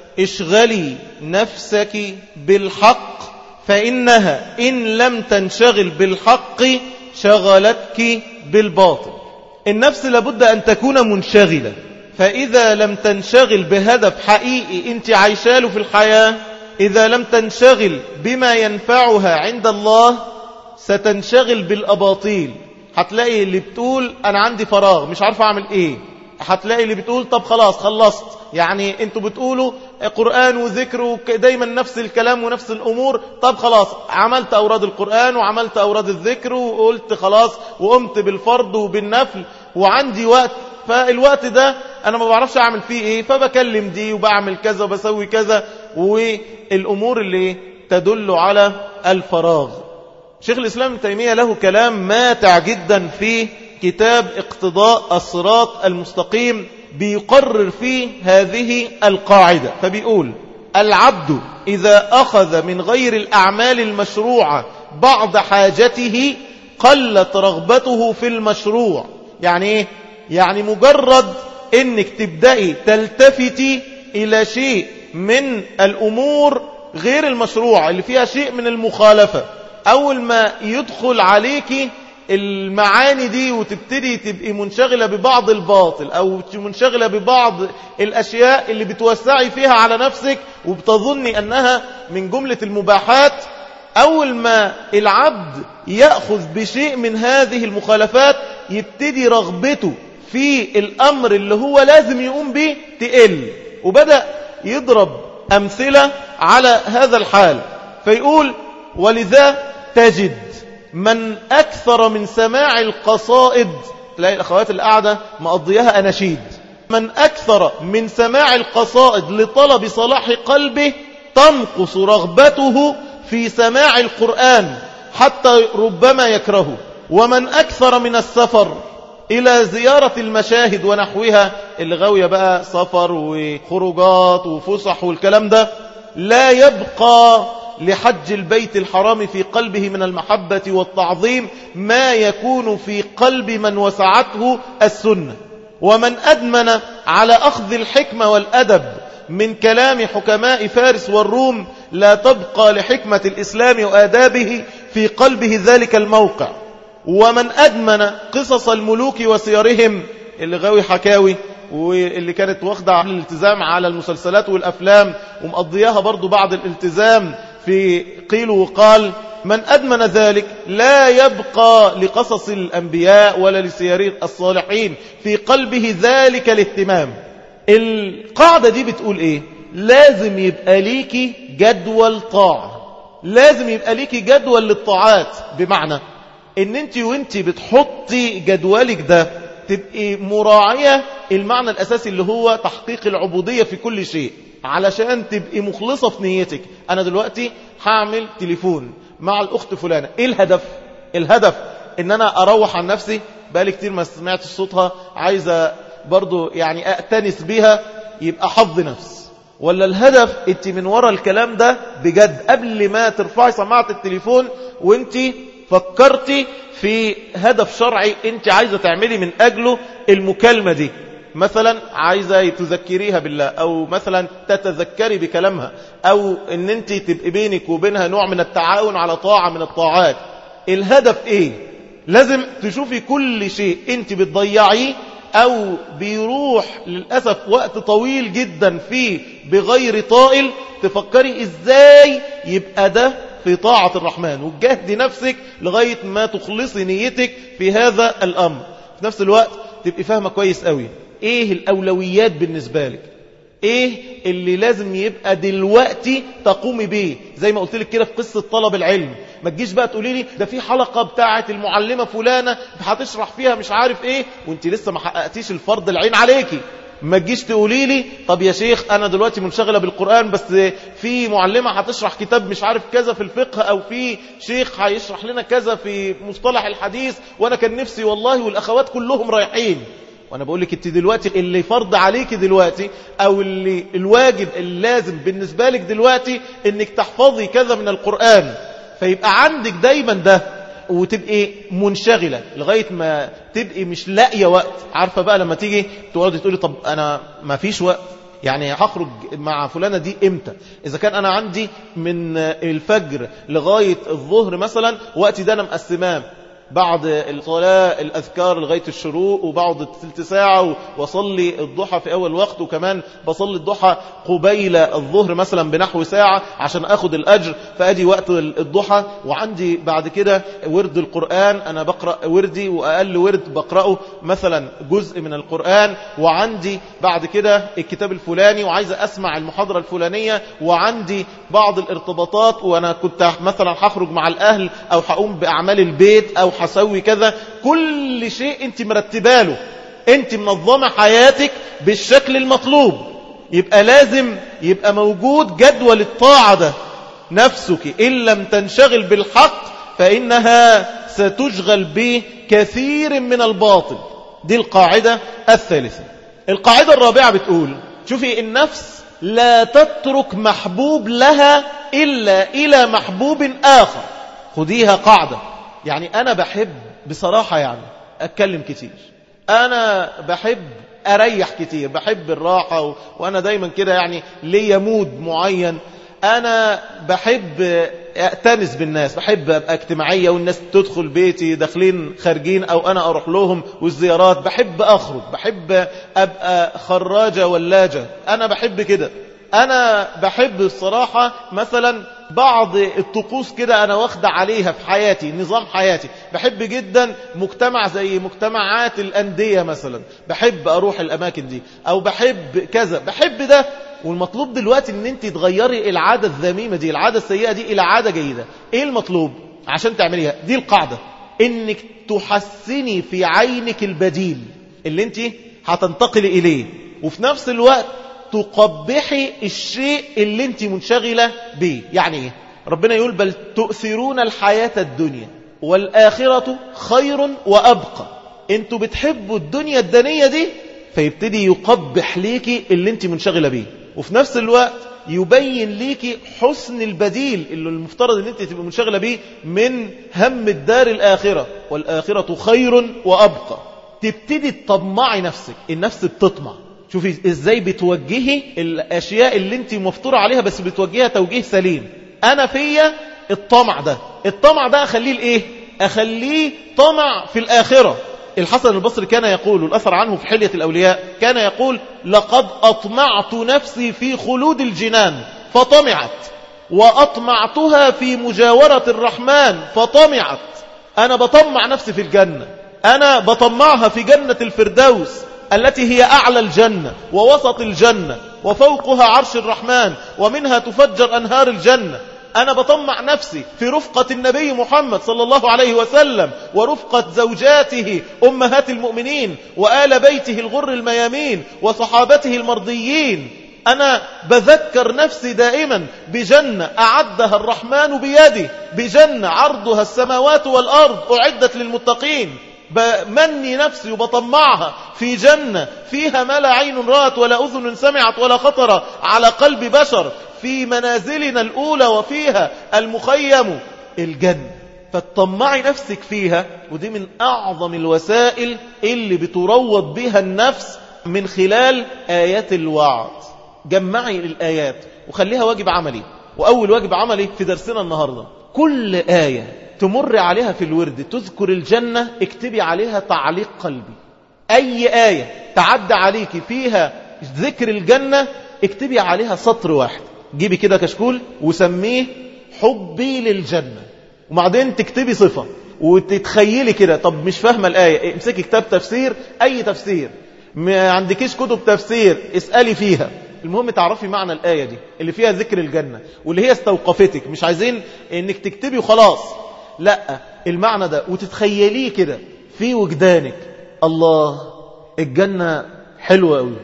اشغلي نفسك بالحق فإنها إن لم تنشغل بالحق شغلتك بالباطل النفس لابد أن تكون منشغلة فإذا لم تنشغل بهدف حقيقي أنت عايشاله في الحياة إذا لم تنشغل بما ينفعها عند الله ستنشغل بالأباطيل هتلاقي اللي بتقول أنا عندي فراغ مش عارف أعمل إيه هتلاقي اللي بتقول طب خلاص خلصت يعني انتوا بتقولوا قرآن وذكر دايما نفس الكلام ونفس الأمور طب خلاص عملت أوراد القرآن وعملت أوراد الذكر وقلت خلاص وقمت بالفرض وبالنفل وعندي وقت فالوقت ده أنا ما بعرفش أعمل فيه إيه فبكلم دي وبعمل كذا وبسوي كذا والأمور اللي تدل على الفراغ شيخ الإسلام ابن تيمية له كلام ماتع جدا في كتاب اقتضاء الصراط المستقيم بيقرر فيه هذه القاعدة فبيقول العبد إذا أخذ من غير الأعمال المشروعة بعض حاجته قلت رغبته في المشروع يعني إيه؟ يعني مجرد إنك تبدأي تلتفتي إلى شيء من الأمور غير المشروع اللي فيها شيء من المخالفة أول ما يدخل عليك المعاني دي وتبتدي تبقي منشغلة ببعض الباطل أو منشغلة ببعض الأشياء اللي بتوسعي فيها على نفسك وبتظني أنها من جملة المباحات أول ما العبد يأخذ بشيء من هذه المخالفات يبتدي رغبته في الأمر اللي هو لازم يقوم به تقل وبدأ يضرب أمثلة على هذا الحال فيقول ولذا تجد من أكثر من سماع القصائد تلاقي الأخوات القاعدة مقضيها أناشيد من أكثر من سماع القصائد لطلب صلاح قلبه تنقص رغبته في سماع القرآن حتى ربما يكرهه ومن أكثر من السفر إلى زيارة المشاهد ونحوها اللي غاوية بقى سفر وخروجات وفسح والكلام ده لا يبقى لحج البيت الحرام في قلبه من المحبة والتعظيم ما يكون في قلب من وسعته السنة ومن أدمن على أخذ الحكمة والأدب من كلام حكماء فارس والروم لا تبقى لحكمة الإسلام وآدابه في قلبه ذلك الموقع ومن أدمن قصص الملوك وسيرهم اللي غاوي حكاوي واللي كانت واخدة الالتزام على المسلسلات والأفلام ومقضياها برضو بعض الالتزام في قيل وقال من أدمن ذلك لا يبقى لقصص الأنبياء ولا لسير الصالحين في قلبه ذلك الاهتمام القاعدة دي بتقول ايه لازم يبقى ليكي جدول طاعة لازم يبقى ليكي جدول للطاعات بمعنى ان انت وانت بتحطي جدولك ده تبقي مراعية المعنى الأساسي اللي هو تحقيق العبودية في كل شيء علشان تبقي مخلصة في نيتك أنا دلوقتي هعمل تليفون مع الأخت فلانة إيه الهدف؟ الهدف إن أنا أروح عن نفسي بقالي كتير ما سمعت صوتها عايزة برضو يعني أأتنس بها يبقى حظ نفس ولا الهدف انت من وراء الكلام ده بجد قبل ما ترفعي سماعة التليفون وانت فكرتي في هدف شرعي انت عايزة تعملي من أجله المكالمة دي مثلا عايزة تذكريها بالله أو مثلا تتذكري بكلامها أو ان انت تبقي بينك وبينها نوع من التعاون على طاعة من الطاعات الهدف ايه لازم تشوفي كل شيء انت بتضيعيه أو بيروح للأسف وقت طويل جدا فيه بغير طائل تفكري إزاي يبقى ده في طاعة الرحمن وتجهدي نفسك لغاية ما تخلصي نيتك في هذا الأمر في نفس الوقت تبقي فاهمة كويس قوي ايه الأولويات بالنسبة لك ايه اللي لازم يبقى دلوقتي تقومي بيه زي ما قلت لك كده في قصة طلب العلم ما تجيش بقى تقولي لي ده في حلقة بتاعة المعلمة فلانة هتشرح فيها مش عارف ايه وانت لسه ما حققتيش الفرض العين عليكي ما تجيش تقولي لي طب يا شيخ انا دلوقتي منشغله بالقران بس في معلمه هتشرح كتاب مش عارف كذا في الفقه او في شيخ هيشرح لنا كذا في مصطلح الحديث وانا كان نفسي والله والاخوات كلهم رايحين وانا بقول لك انت دلوقتي اللي فرض عليك دلوقتي او اللي الواجب اللازم بالنسبه لك دلوقتي انك تحفظي كذا من القران فيبقى عندك دايما ده وتبقي منشغلة لغاية ما تبقي مش لاقية وقت عارفة بقى لما تيجي تقعدي تقولي طب أنا ما فيش وقت يعني هخرج مع فلانة دي امتى إذا كان أنا عندي من الفجر لغاية الظهر مثلا وقتي ده أنا مقسماه بعد الصلاة الأذكار لغاية الشروق وبعد تلت ساعة وصلي الضحى في أول وقت وكمان بصلي الضحى قبيل الظهر مثلا بنحو ساعة عشان أخد الأجر فأدي وقت الضحى وعندي بعد كده ورد القرآن أنا بقرأ وردي وأقل ورد بقرأه مثلا جزء من القرآن وعندي بعد كده الكتاب الفلاني وعايز أسمع المحاضرة الفلانية وعندي بعض الارتباطات وأنا كنت مثلا هخرج مع الأهل أو هقوم بأعمال البيت أو هسوي كذا كل شيء انت مرتباله انت منظمة حياتك بالشكل المطلوب يبقى لازم يبقى موجود جدول الطاعة ده نفسك إن لم تنشغل بالحق فإنها ستشغل بكثير من الباطل دي القاعدة الثالثة القاعدة الرابعة بتقول شوفي النفس لا تترك محبوب لها إلا إلى محبوب آخر خديها قاعدة يعني أنا بحب بصراحة يعني أتكلم كتير أنا بحب أريح كتير بحب الراحة و... وأنا دايما كده يعني ليا مود معين أنا بحب أأتنس بالناس بحب أبقى اجتماعية والناس تدخل بيتي داخلين خارجين أو أنا أروح لهم والزيارات بحب أخرج بحب أبقى خراجة ولاجة أنا بحب كده أنا بحب الصراحة مثلا بعض الطقوس كده أنا واخدة عليها في حياتي نظام حياتي بحب جدا مجتمع زي مجتمعات الأندية مثلا بحب أروح الأماكن دي أو بحب كذا بحب ده والمطلوب دلوقتي ان انت تغيري العادة الذميمة دي العادة السيئة دي الى عادة جيدة ايه المطلوب عشان تعمليها دي القاعدة انك تحسني في عينك البديل اللي انت هتنتقلي اليه وفي نفس الوقت تقبحي الشيء اللي انت منشغلة به يعني ايه ربنا يقول بل تؤثرون الحياة الدنيا والآخرة خير وأبقى انتوا بتحبوا الدنيا الدنية دي فيبتدي يقبح ليكي اللي انت منشغلة بيه وفي نفس الوقت يبين ليكي حسن البديل اللي المفترض ان انت تبقى منشغلة بيه من هم الدار الآخرة والآخرة خير وأبقى تبتدي تطمعي نفسك النفس بتطمع شوفي ازاي بتوجهي الاشياء اللي انت مفطورة عليها بس بتوجهها توجيه سليم انا فيا الطمع ده الطمع ده اخليه الايه اخليه طمع في الاخرة الحسن البصري كان يقول الأثر عنه في حلية الأولياء كان يقول لقد أطمعت نفسي في خلود الجنان فطمعت وأطمعتها في مجاورة الرحمن فطمعت أنا بطمع نفسي في الجنة أنا بطمعها في جنة الفردوس التي هي أعلى الجنة ووسط الجنة وفوقها عرش الرحمن ومنها تفجر أنهار الجنة أنا بطمع نفسي في رفقة النبي محمد صلى الله عليه وسلم ورفقة زوجاته أمهات المؤمنين وآل بيته الغر الميامين وصحابته المرضيين أنا بذكر نفسي دائما بجنة أعدها الرحمن بيده بجنة عرضها السماوات والأرض أعدت للمتقين بمني نفسي وبطمعها في جنة فيها ما لا عين رأت ولا أذن سمعت ولا خطر على قلب بشر في منازلنا الأولى وفيها المخيم الجنة فتطمعي نفسك فيها ودي من أعظم الوسائل اللي بتروض بها النفس من خلال آيات الوعد جمعي الآيات وخليها واجب عملي وأول واجب عملي في درسنا النهاردة كل آية تمر عليها في الورد تذكر الجنة اكتبي عليها تعليق قلبي أي آية تعدى عليك فيها ذكر الجنة اكتبي عليها سطر واحد جيبي كده كشكول وسميه حبي للجنة وبعدين تكتبي صفة وتتخيلي كده طب مش فاهمة الآية امسكي كتاب تفسير أي تفسير ما عندكيش كتب تفسير اسألي فيها المهم تعرفي معنى الآية دي اللي فيها ذكر الجنة واللي هي استوقفتك مش عايزين انك تكتبي وخلاص لا المعنى ده وتتخيليه كده في وجدانك الله الجنة حلوة قوي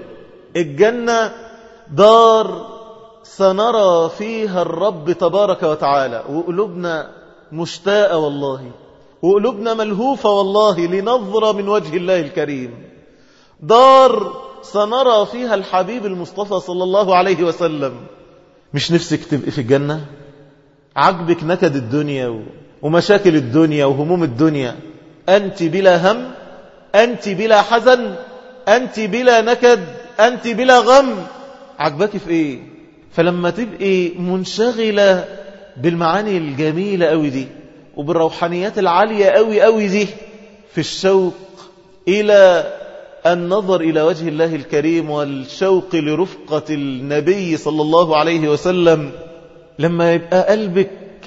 الجنة دار سنرى فيها الرب تبارك وتعالى وقلوبنا مشتاقة والله وقلوبنا ملهوفة والله لنظرة من وجه الله الكريم دار سنرى فيها الحبيب المصطفى صلى الله عليه وسلم مش نفسك تبقي في الجنة عجبك نكد الدنيا ومشاكل الدنيا وهموم الدنيا أنت بلا هم أنت بلا حزن أنت بلا نكد أنت بلا غم عجبك في إيه فلما تبقي منشغلة بالمعاني الجميلة قوي دي وبالروحانيات العالية قوي قوي دي في الشوق إلى النظر إلى وجه الله الكريم والشوق لرفقة النبي صلى الله عليه وسلم لما يبقى قلبك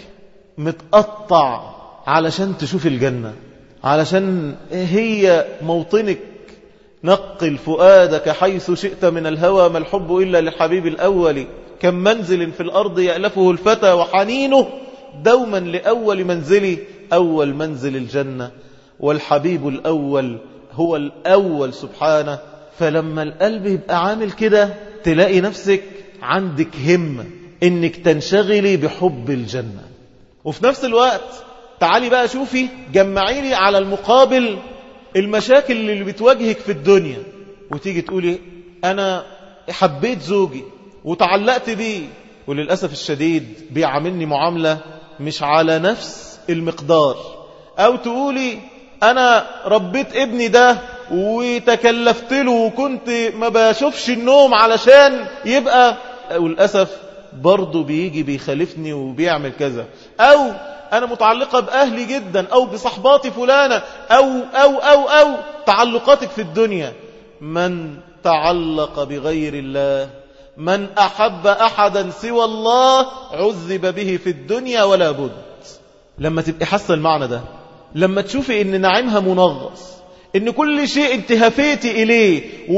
متقطع علشان تشوف الجنة علشان هي موطنك نقل فؤادك حيث شئت من الهوى ما الحب إلا للحبيب الأول كم منزل في الأرض يألفه الفتى وحنينه دوما لأول منزلي أول منزل الجنة والحبيب الأول هو الأول سبحانه فلما القلب يبقى عامل كده تلاقي نفسك عندك همة انك تنشغلي بحب الجنة وفي نفس الوقت تعالي بقى شوفي جمعي لي على المقابل المشاكل اللي بتواجهك في الدنيا وتيجي تقولي أنا حبيت زوجي وتعلقت بيه وللأسف الشديد بيعاملني معاملة مش على نفس المقدار أو تقولي أنا ربيت ابني ده وتكلفت له وكنت ما بشوفش النوم علشان يبقى وللأسف برضه بيجي بيخالفني وبيعمل كذا أو أنا متعلقة بأهلي جدا أو بصحباتي فلانة أو أو أو أو تعلقاتك في الدنيا من تعلق بغير الله من أحب أحدا سوى الله عذب به في الدنيا ولا بد لما تبقى حاسة المعنى ده لما تشوفي ان نعيمها منغص ان كل شيء انت هفيتي اليه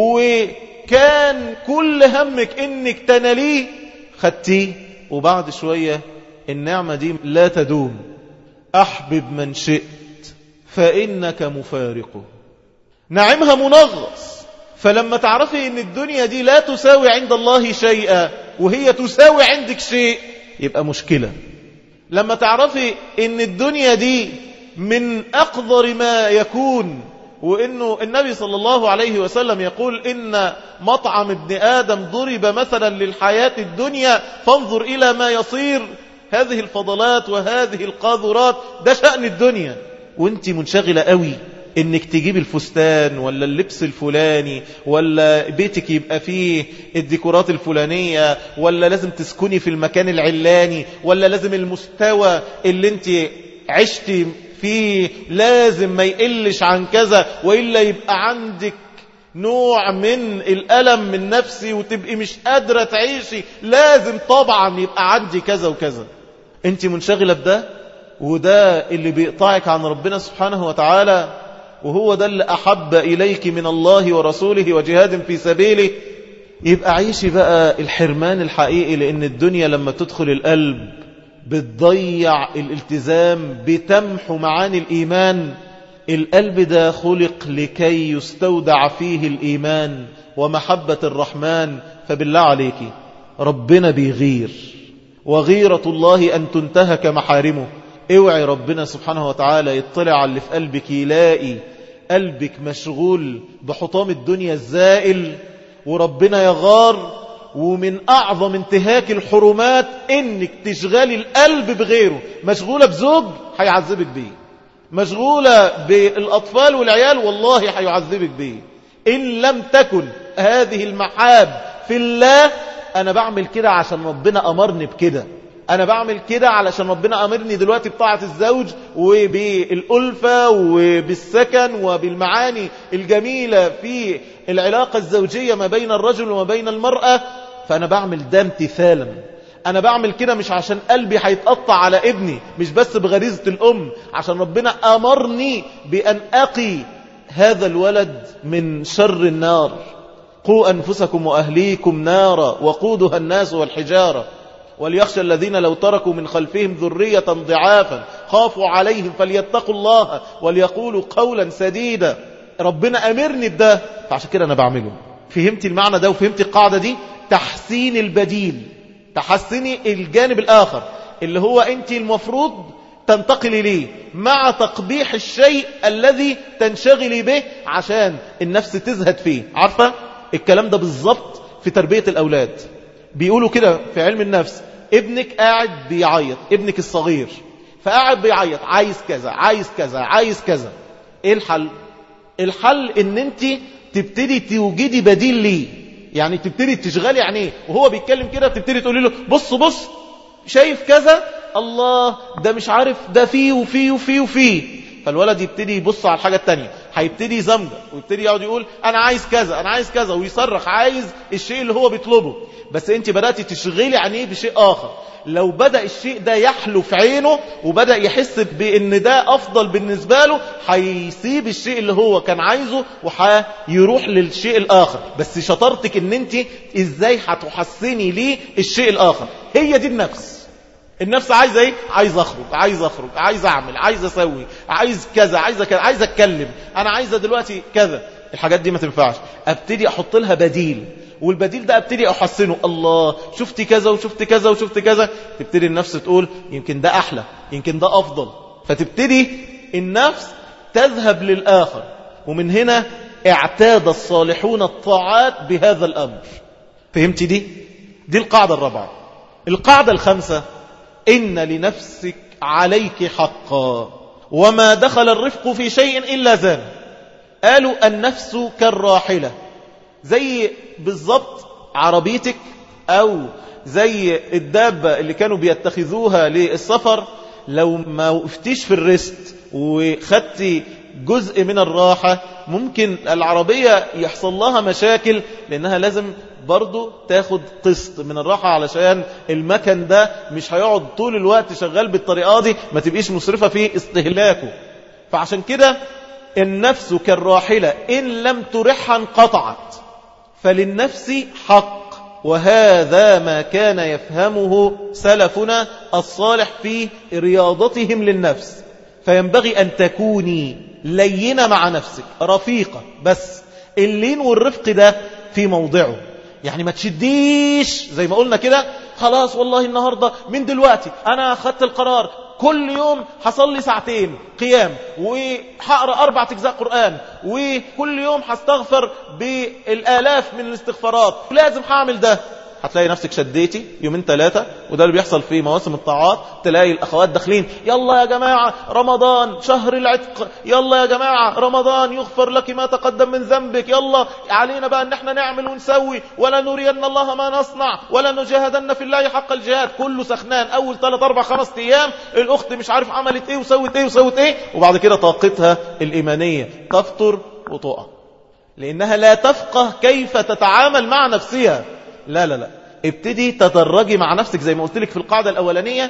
وكان كل همك انك تناليه خدتيه وبعد شوية النعمة دي لا تدوم أحبب من شئت فإنك مفارقه نعمها منغص فلما تعرفي ان الدنيا دي لا تساوي عند الله شيئا وهي تساوي عندك شيء يبقى مشكلة لما تعرفي ان الدنيا دي من أقدر ما يكون وإنه النبي صلى الله عليه وسلم يقول إن مطعم ابن آدم ضرب مثلا للحياة الدنيا فانظر إلى ما يصير هذه الفضلات وهذه القاذورات ده شأن الدنيا وانت منشغلة قوي انك تجيب الفستان ولا اللبس الفلاني ولا بيتك يبقى فيه الديكورات الفلانية ولا لازم تسكني في المكان العلاني ولا لازم المستوى اللي انت عشتي فيه لازم ما يقلش عن كذا وإلا يبقى عندك نوع من الألم من نفسي وتبقي مش قادرة تعيشي لازم طبعا يبقى عندي كذا وكذا انت منشغلة بده وده اللي بيقطعك عن ربنا سبحانه وتعالى وهو ده اللي أحب إليك من الله ورسوله وجهاد في سبيله يبقى عيشي بقى الحرمان الحقيقي لأن الدنيا لما تدخل القلب بتضيع الالتزام بتمحو معاني الإيمان القلب ده خلق لكي يستودع فيه الإيمان ومحبة الرحمن فبالله عليك ربنا بيغير وغيرة الله أن تنتهك محارمه اوعي ربنا سبحانه وتعالى يطلع على اللي في قلبك يلاقي قلبك مشغول بحطام الدنيا الزائل وربنا يغار ومن أعظم انتهاك الحرمات إنك تشغلي القلب بغيره مشغولة بزوج هيعذبك بيه مشغولة بالأطفال والعيال والله هيعذبك بيه إن لم تكن هذه المحاب في الله أنا بعمل كده عشان ربنا أمرني بكده أنا بعمل كده علشان ربنا أمرني دلوقتي بطاعة الزوج وبالألفة وبالسكن وبالمعاني الجميلة في العلاقة الزوجية ما بين الرجل وما بين المرأة فأنا بعمل ده امتثالا أنا بعمل كده مش عشان قلبي هيتقطع على ابني مش بس بغريزة الأم عشان ربنا أمرني بأن أقي هذا الولد من شر النار قوا أنفسكم وأهليكم نارا وقودها الناس والحجارة وليخشى الذين لو تركوا من خلفهم ذرية ضعافا خافوا عليهم فليتقوا الله وليقولوا قولا سديدا ربنا أمرني بده فعشان كده أنا بعمله فهمت المعنى ده وفهمت القاعدة دي تحسين البديل تحسني الجانب الآخر اللي هو أنت المفروض تنتقلي ليه مع تقبيح الشيء الذي تنشغلي به عشان النفس تزهد فيه عارفة الكلام ده بالظبط في تربية الأولاد بيقولوا كده في علم النفس ابنك قاعد بيعيط ابنك الصغير فقاعد بيعيط عايز كذا عايز كذا عايز كذا ايه الحل الحل ان انت تبتدي توجدي بديل ليه يعني تبتدي تشغلي عينيه وهو بيتكلم كده تبتدي تقولي له بص بص شايف كذا الله ده مش عارف ده فيه وفيه وفيه وفيه فالولد يبتدي يبص على الحاجة التانية هيبتدي يزمجر ويبتدي يقعد يقول أنا عايز كذا أنا عايز كذا ويصرخ عايز الشيء اللي هو بيطلبه بس أنت بدأت تشغلي عينيه بشيء آخر لو بدأ الشيء ده يحلو في عينه وبدأ يحس بأن ده أفضل بالنسبة له هيسيب الشيء اللي هو كان عايزه وهيروح للشيء الآخر بس شطارتك أن أنت إزاي هتحسني ليه الشيء الآخر هي دي النفس النفس عايزه ايه عايز اخرج عايز اخرج عايز اعمل عايز اسوي عايز كذا عايز كذا عايز اتكلم انا عايزه دلوقتي كذا الحاجات دي ما تنفعش ابتدي احط لها بديل والبديل ده ابتدي احسنه الله شفت كذا وشفت كذا وشفت كذا تبتدي النفس تقول يمكن ده احلى يمكن ده افضل فتبتدي النفس تذهب للاخر ومن هنا اعتاد الصالحون الطاعات بهذا الامر فهمت دي دي القاعدة الرابعة القاعدة الخامسة إن لنفسك عليك حقا وما دخل الرفق في شيء إلا زان قالوا النفس كالراحلة زي بالضبط عربيتك أو زي الدابة اللي كانوا بيتخذوها للسفر لو ما وقفتيش في الرست وخدتي جزء من الراحة ممكن العربية يحصل لها مشاكل لأنها لازم برضو تاخد قسط من الراحة علشان المكن ده مش هيقعد طول الوقت شغال بالطريقة دي ما تبقيش مصرفة في استهلاكه فعشان كده النفس كالراحلة إن لم ترحها انقطعت فللنفس حق وهذا ما كان يفهمه سلفنا الصالح في رياضتهم للنفس فينبغي أن تكوني لينة مع نفسك رفيقة بس اللين والرفق ده في موضعه يعني ما تشديش زي ما قلنا كده خلاص والله النهاردة من دلوقتي أنا أخذت القرار كل يوم هصلي ساعتين قيام وهقرا اربع اجزاء قران وكل يوم هستغفر بالالاف من الاستغفارات لازم هعمل ده هتلاقي نفسك شديتي يومين ثلاثة وده اللي بيحصل في مواسم الطاعات تلاقي الأخوات داخلين يلا يا جماعة رمضان شهر العتق يلا يا جماعة رمضان يغفر لك ما تقدم من ذنبك يلا علينا بقى ان احنا نعمل ونسوي ولا نرين الله ما نصنع ولا نجاهدن في الله حق الجهاد كله سخنان أول ثلاث أربع خمس أيام الأخت مش عارف عملت إيه وسوت إيه وسوت إيه وبعد كده طاقتها الإيمانية تفطر وتقع لأنها لا تفقه كيف تتعامل مع نفسها لا لا لا ابتدي تدرجي مع نفسك زي ما قلت لك في القاعدة الأولانية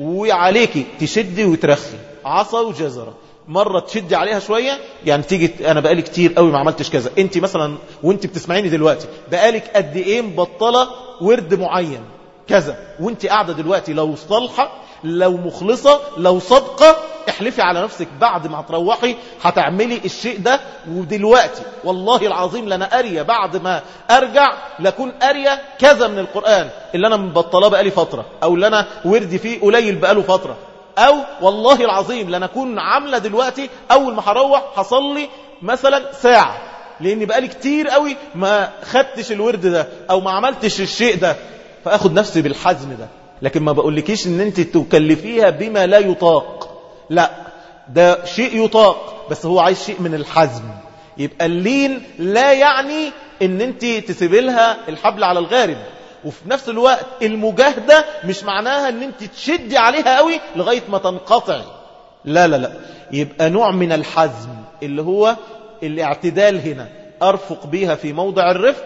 وعليكي تشدي وترخي عصا وجزرة مرة تشدي عليها شوية يعني تيجي أنا بقالي كتير قوي ما عملتش كذا أنت مثلا وأنت بتسمعيني دلوقتي بقالك قد إيه مبطلة ورد معين كذا وأنت قاعدة دلوقتي لو صالحة لو مخلصة لو صادقة احلفي على نفسك بعد ما هتروحي هتعملي الشيء ده ودلوقتي والله العظيم لنا أريا بعد ما أرجع لكون أريا كذا من القرآن اللي أنا مبطلاه بقالي فترة أو اللي أنا وردي فيه قليل بقاله فترة أو والله العظيم لنكون عاملة دلوقتي أول ما هروح هصلي مثلا ساعة لأني بقالي كتير قوي ما خدتش الورد ده أو ما عملتش الشيء ده فأخد نفسي بالحزم ده لكن ما بقولكيش ان انت تكلفيها بما لا يطاق لا ده شيء يطاق بس هو عايز شيء من الحزم يبقى اللين لا يعني ان انت تسيبي لها الحبل على الغارب وفي نفس الوقت المجاهدة مش معناها ان انت تشدي عليها قوي لغاية ما تنقطعي لا لا لا يبقى نوع من الحزم اللي هو الاعتدال هنا ارفق بيها في موضع الرفق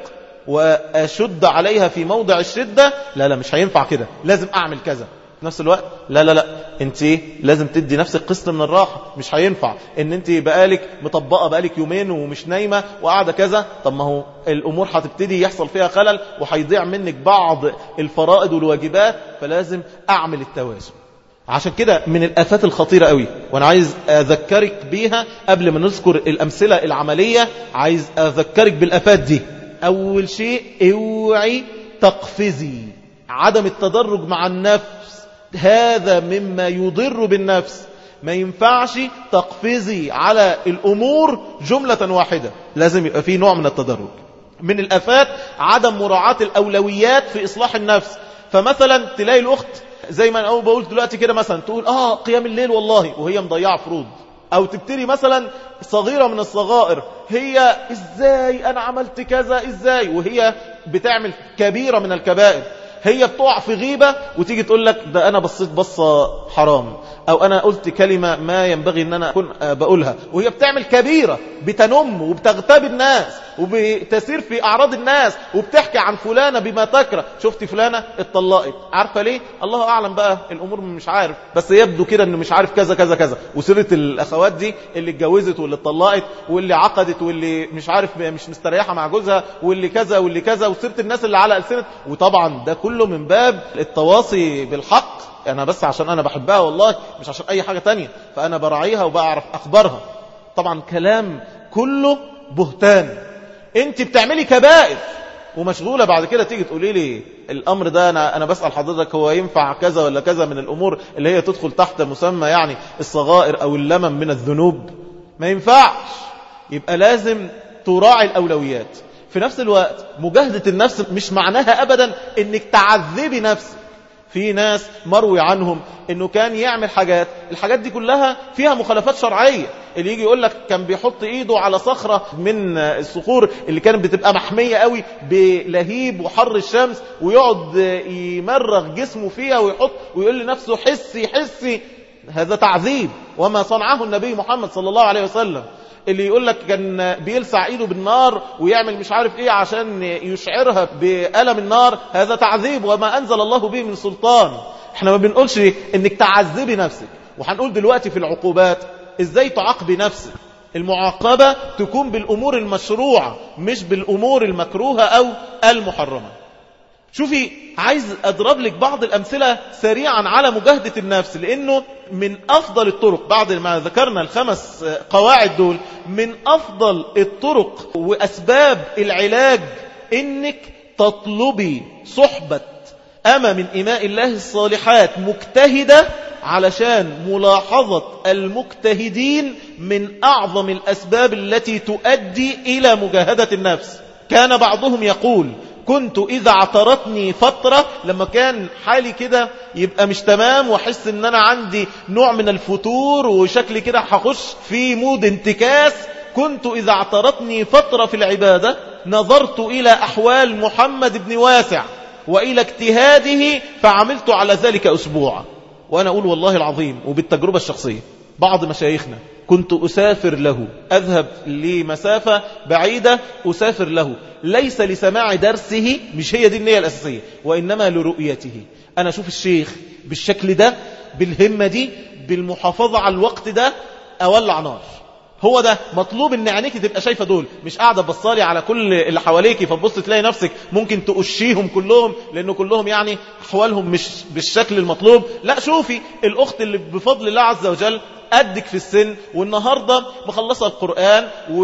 وأشد عليها في موضع الشدة لا لا مش هينفع كده لازم أعمل كذا في نفس الوقت لا لا لا انت لازم تدي نفسك قسط من الراحة مش هينفع ان انت بقالك مطبقة بقالك يومين ومش نايمة وقاعدة كذا طب ما هو الامور هتبتدي يحصل فيها خلل وهيضيع منك بعض الفرائض والواجبات فلازم اعمل التوازن عشان كده من الآفات الخطيرة قوي وانا عايز اذكرك بيها قبل ما نذكر الامثلة العملية عايز اذكرك بالآفات دي أول شيء اوعي تقفزي عدم التدرج مع النفس هذا مما يضر بالنفس ما ينفعش تقفزي على الأمور جملة واحدة لازم يبقى فيه نوع من التدرج من الأفات عدم مراعاة الأولويات في إصلاح النفس فمثلا تلاقي الأخت زي ما أنا بقول دلوقتي كده مثلا تقول آه قيام الليل والله وهي مضيعة فروض أو تبتدي مثلا صغيرة من الصغائر هي إزاي أنا عملت كذا إزاي وهي بتعمل كبيرة من الكبائر هي بتقع في غيبة وتيجي تقول لك ده أنا بصيت بصة حرام أو أنا قلت كلمة ما ينبغي أن أنا أكون بقولها وهي بتعمل كبيرة بتنم وبتغتاب الناس وبتسير في أعراض الناس وبتحكي عن فلانة بما تكره شفتي فلانة اتطلقت عارفة ليه الله أعلم بقى الأمور مش عارف بس يبدو كده أنه مش عارف كذا كذا كذا وسيرة الأخوات دي اللي اتجوزت واللي اتطلقت واللي عقدت واللي مش عارف مش مستريحة مع جوزها واللي كذا واللي كذا وسيرة الناس اللي على ألسنة وطبعا ده كله من باب التواصي بالحق أنا بس عشان أنا بحبها والله مش عشان أي حاجة تانية فأنا براعيها وبعرف أخبارها طبعا كلام كله بهتان انت بتعملي كبائر ومشغولة بعد كده تيجي تقولي لي الأمر ده أنا, أنا بسأل حضرتك هو ينفع كذا ولا كذا من الأمور اللي هي تدخل تحت مسمى يعني الصغائر أو اللمم من الذنوب ما ينفعش يبقى لازم تراعي الأولويات في نفس الوقت مجاهدة النفس مش معناها أبدا أنك تعذبي نفسك في ناس مروي عنهم انه كان يعمل حاجات الحاجات دي كلها فيها مخالفات شرعية اللي يجي يقول لك كان بيحط ايده على صخرة من الصخور اللي كانت بتبقى محمية قوي بلهيب وحر الشمس ويقعد يمرغ جسمه فيها ويحط ويقول لنفسه حسي حسي هذا تعذيب وما صنعه النبي محمد صلى الله عليه وسلم اللي يقول لك كان بيلسع ايده بالنار ويعمل مش عارف ايه عشان يشعرها بألم النار هذا تعذيب وما انزل الله به من سلطان احنا ما بنقولش انك تعذبي نفسك وهنقول دلوقتي في العقوبات ازاي تعاقبي نفسك المعاقبة تكون بالامور المشروعة مش بالامور المكروهة او المحرمة شوفي عايز أضرب لك بعض الأمثلة سريعا على مجاهدة النفس لأنه من أفضل الطرق بعد ما ذكرنا الخمس قواعد دول من أفضل الطرق وأسباب العلاج إنك تطلبي صحبة أما من إماء الله الصالحات مجتهدة علشان ملاحظة المجتهدين من أعظم الأسباب التي تؤدي إلى مجاهدة النفس كان بعضهم يقول كنت إذا اعترتني فترة لما كان حالي كده يبقى مش تمام واحس ان انا عندي نوع من الفتور وشكلي كده هخش في مود انتكاس كنت إذا اعترتني فترة في العبادة نظرت إلى أحوال محمد بن واسع وإلى اجتهاده فعملت على ذلك أسبوعا وأنا أقول والله العظيم وبالتجربة الشخصية بعض مشايخنا كنت أسافر له أذهب لمسافة بعيدة أسافر له ليس لسماع درسه مش هي دي النية الأساسية وإنما لرؤيته أنا أشوف الشيخ بالشكل ده بالهمة دي بالمحافظة على الوقت ده أولع نار هو ده مطلوب ان عينيك تبقى شايفه دول مش قاعده بصالي على كل اللي حواليكي فتبص تلاقي نفسك ممكن تقشيهم كلهم لانه كلهم يعني احوالهم مش بالشكل المطلوب لا شوفي الاخت اللي بفضل الله عز وجل قدك في السن والنهاردة مخلصة القرآن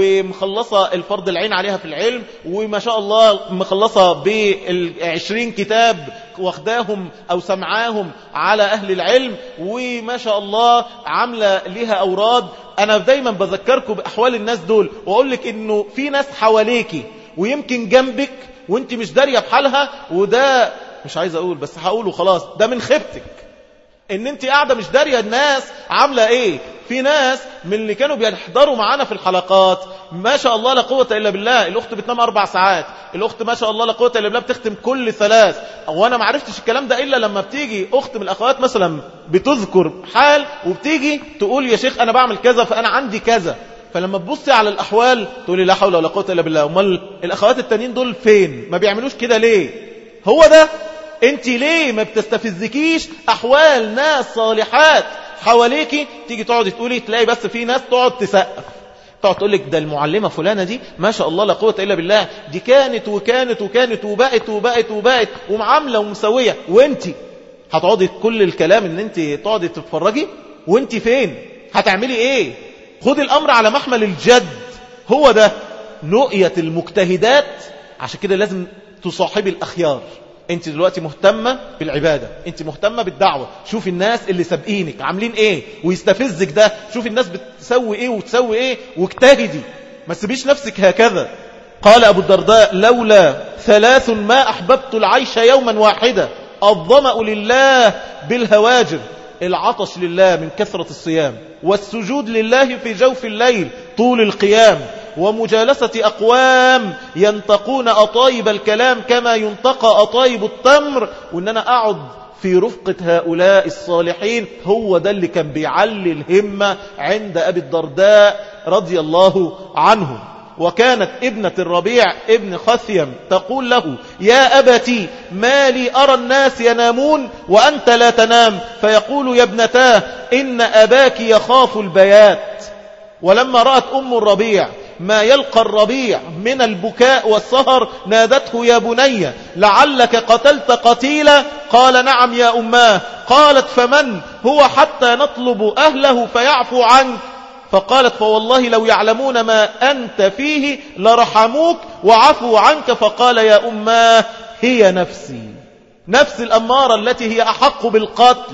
ومخلصة الفرض العين عليها في العلم وما شاء الله مخلصة بالعشرين كتاب واخداهم أو سمعاهم على أهل العلم وما شاء الله عاملة لها أوراد أنا دايما بذكركم بأحوال الناس دول وأقول لك إنه في ناس حواليكي ويمكن جنبك وانت مش دارية بحالها وده مش عايز أقول بس هقوله خلاص ده من خيبتك ان انت قاعدة مش دارية الناس عاملة ايه في ناس من اللي كانوا بيحضروا معانا في الحلقات ما شاء الله لا قوة إلا بالله الأخت بتنام أربع ساعات الأخت ما شاء الله لا قوة إلا بالله بتختم كل ثلاث وأنا ما عرفتش الكلام ده إلا لما بتيجي أخت من الأخوات مثلا بتذكر حال وبتيجي تقول يا شيخ أنا بعمل كذا فأنا عندي كذا فلما تبصي على الأحوال تقولي لا حول ولا قوة إلا بالله امال الأخوات التانيين دول فين ما بيعملوش كده ليه هو ده انت ليه ما بتستفزكيش احوال ناس صالحات حواليكي تيجي تقعد تقولي تلاقي بس في ناس تقعد تسقف تقعد تقول لك ده المعلمة فلانة دي ما شاء الله لا قوة إلا بالله دي كانت وكانت وكانت وبقت وبقت وبقت ومعاملة ومسوية وانت هتقعدي كل الكلام ان انت تقعدي تتفرجي وانت فين هتعملي ايه خدي الامر على محمل الجد هو ده رؤية المجتهدات عشان كده لازم تصاحبي الأخيار انت دلوقتي مهتمة بالعبادة انت مهتمة بالدعوة شوف الناس اللي سابقينك عاملين ايه ويستفزك ده شوف الناس بتسوي ايه وتسوي ايه واجتهدي ما تسيبيش نفسك هكذا قال أبو الدرداء لولا ثلاث ما أحببت العيش يوما واحدا الظمأ لله بالهواجر العطش لله من كثرة الصيام والسجود لله في جوف الليل طول القيام ومجالسة أقوام ينتقون أطايب الكلام كما ينتقى أطايب التمر وإن أنا أقعد في رفقة هؤلاء الصالحين هو ده اللي كان بيعلي الهمة عند أبي الدرداء رضي الله عنه وكانت ابنة الربيع ابن خثيم تقول له يا أبتي ما لي أرى الناس ينامون وأنت لا تنام فيقول يا ابنتاه إن أباك يخاف البيات ولما رأت أم الربيع ما يلقى الربيع من البكاء والسهر نادته يا بني لعلك قتلت قتيلا قال نعم يا أماه قالت فمن هو حتى نطلب أهله فيعفو عنك فقالت فوالله لو يعلمون ما أنت فيه لرحموك وعفوا عنك فقال يا أماه هي نفسي نفس الأمارة التي هي أحق بالقتل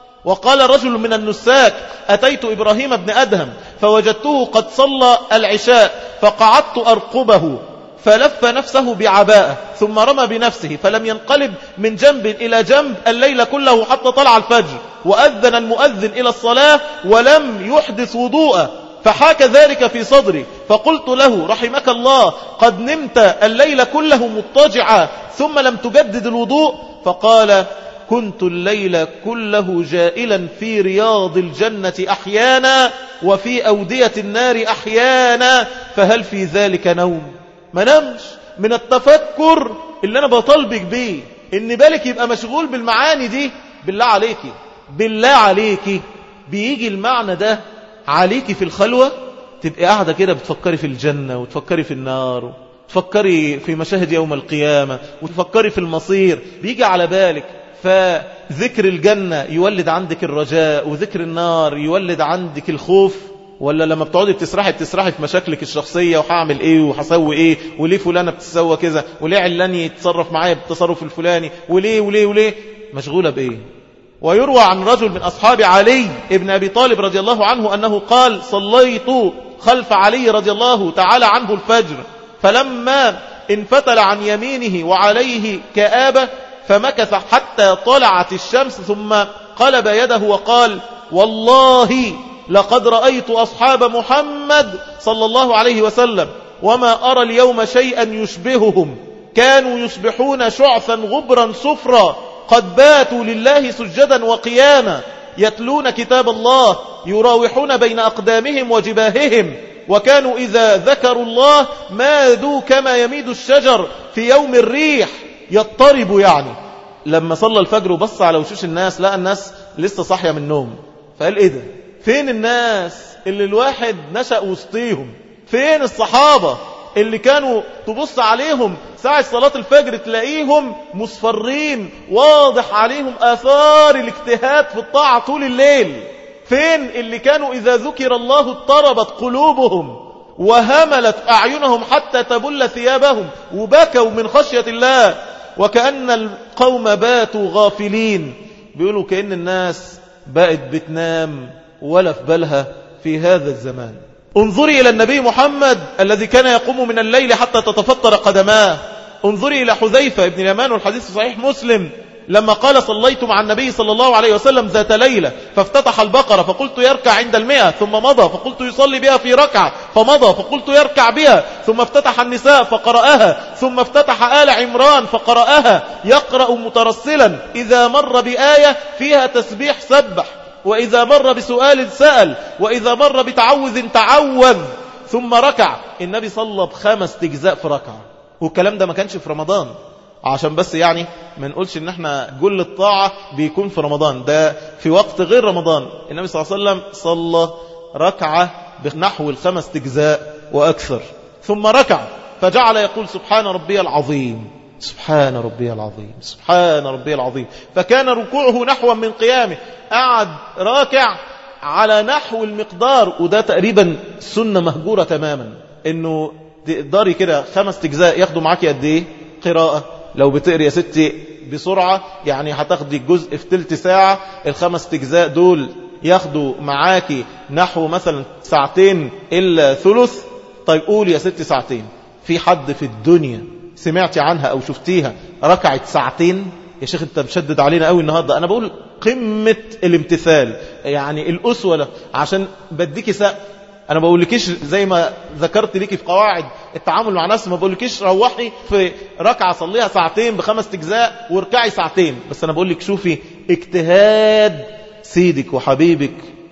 وقال رجل من النساك أتيت إبراهيم بن أدهم فوجدته قد صلى العشاء فقعدت أرقبه فلف نفسه بعباءة ثم رمى بنفسه فلم ينقلب من جنب إلى جنب الليل كله حتى طلع الفجر وأذن المؤذن إلى الصلاة ولم يحدث وضوءا فحاك ذلك في صدري فقلت له رحمك الله قد نمت الليل كله مضطجعا ثم لم تجدد الوضوء فقال كنت الليل كله جائلا في رياض الجنة أحيانا وفي أودية النار أحيانا فهل في ذلك نوم ما نمش من التفكر اللي أنا بطلبك بيه إن بالك يبقى مشغول بالمعاني دي بالله عليكي بالله عليكي بيجي المعنى ده عليكي في الخلوة تبقى قاعدة كده بتفكري في الجنة وتفكري في النار تفكري في مشاهد يوم القيامة وتفكري في المصير بيجي على بالك فذكر الجنة يولد عندك الرجاء وذكر النار يولد عندك الخوف ولا لما بتقعدي بتسرحي بتسرحي في مشاكلك الشخصية وهعمل ايه وهسوي ايه وليه فلانة بتسوى كذا وليه علاني يتصرف معايا بالتصرف الفلاني وليه وليه وليه مشغولة بايه ويروى عن رجل من أصحاب علي ابن أبي طالب رضي الله عنه أنه قال صليت خلف علي رضي الله تعالى عنه الفجر فلما انفتل عن يمينه وعليه كآبة فمكث حتى طلعت الشمس ثم قلب يده وقال والله لقد رأيت أصحاب محمد صلى الله عليه وسلم وما أرى اليوم شيئا يشبههم كانوا يصبحون شعثا غبرا صفرا قد باتوا لله سجدا وقياما يتلون كتاب الله يراوحون بين أقدامهم وجباههم وكانوا إذا ذكروا الله مادوا كما يميد الشجر في يوم الريح يضطرب يعني لما صلى الفجر وبص على وشوش الناس لقى الناس لسه صاحية من النوم فقال ايه ده فين الناس اللي الواحد نشأ وسطيهم فين الصحابة اللي كانوا تبص عليهم ساعة صلاة الفجر تلاقيهم مصفرين واضح عليهم آثار الاجتهاد في الطاعة طول الليل فين اللي كانوا إذا ذكر الله اضطربت قلوبهم وهملت أعينهم حتى تبل ثيابهم وبكوا من خشية الله وكأن القوم باتوا غافلين بيقولوا كأن الناس بقت بتنام ولا في بالها في هذا الزمان انظري إلى النبي محمد الذي كان يقوم من الليل حتى تتفطر قدماه انظري إلى حذيفة ابن اليمان والحديث صحيح مسلم لما قال صليت مع النبي صلى الله عليه وسلم ذات ليلة فافتتح البقرة فقلت يركع عند المئة ثم مضى فقلت يصلي بها في ركعة فمضى فقلت يركع بها ثم افتتح النساء فقرأها ثم افتتح آل عمران فقرأها يقرأ مترسلا إذا مر بآية فيها تسبيح سبح وإذا مر بسؤال سأل وإذا مر بتعوذ تعوذ ثم ركع النبي صلى بخمس تجزاء في ركعة والكلام ده ما كانش في رمضان عشان بس يعني ما نقولش ان احنا جل الطاعة بيكون في رمضان ده في وقت غير رمضان النبي صلى الله عليه وسلم صلى ركعة بنحو الخمس تجزاء وأكثر ثم ركع فجعل يقول سبحان ربي العظيم سبحان ربي العظيم سبحان ربي العظيم فكان ركوعه نحو من قيامه قعد راكع على نحو المقدار وده تقريبا سنة مهجورة تماما انه تقدري كده خمس تجزاء ياخدوا معاكي قد ايه قراءة لو بتقري يا ستي بسرعة يعني هتاخدي الجزء في تلت ساعة الخمس تجزاء دول ياخدوا معاكي نحو مثلا ساعتين إلا ثلث طيب قول يا ستي ساعتين في حد في الدنيا سمعتي عنها أو شفتيها ركعت ساعتين يا شيخ انت مشدد علينا قوي النهاردة انا بقول قمة الامتثال يعني الأسوة عشان بديكي سقف انا بقولكيش زي ما ذكرت ليكي في قواعد التعامل مع نفسي ما بقولكيش روحي في ركعة صليها ساعتين بخمس اجزاء واركعي ساعتين بس انا بقولك شوفي اجتهاد سيدك وحبيبك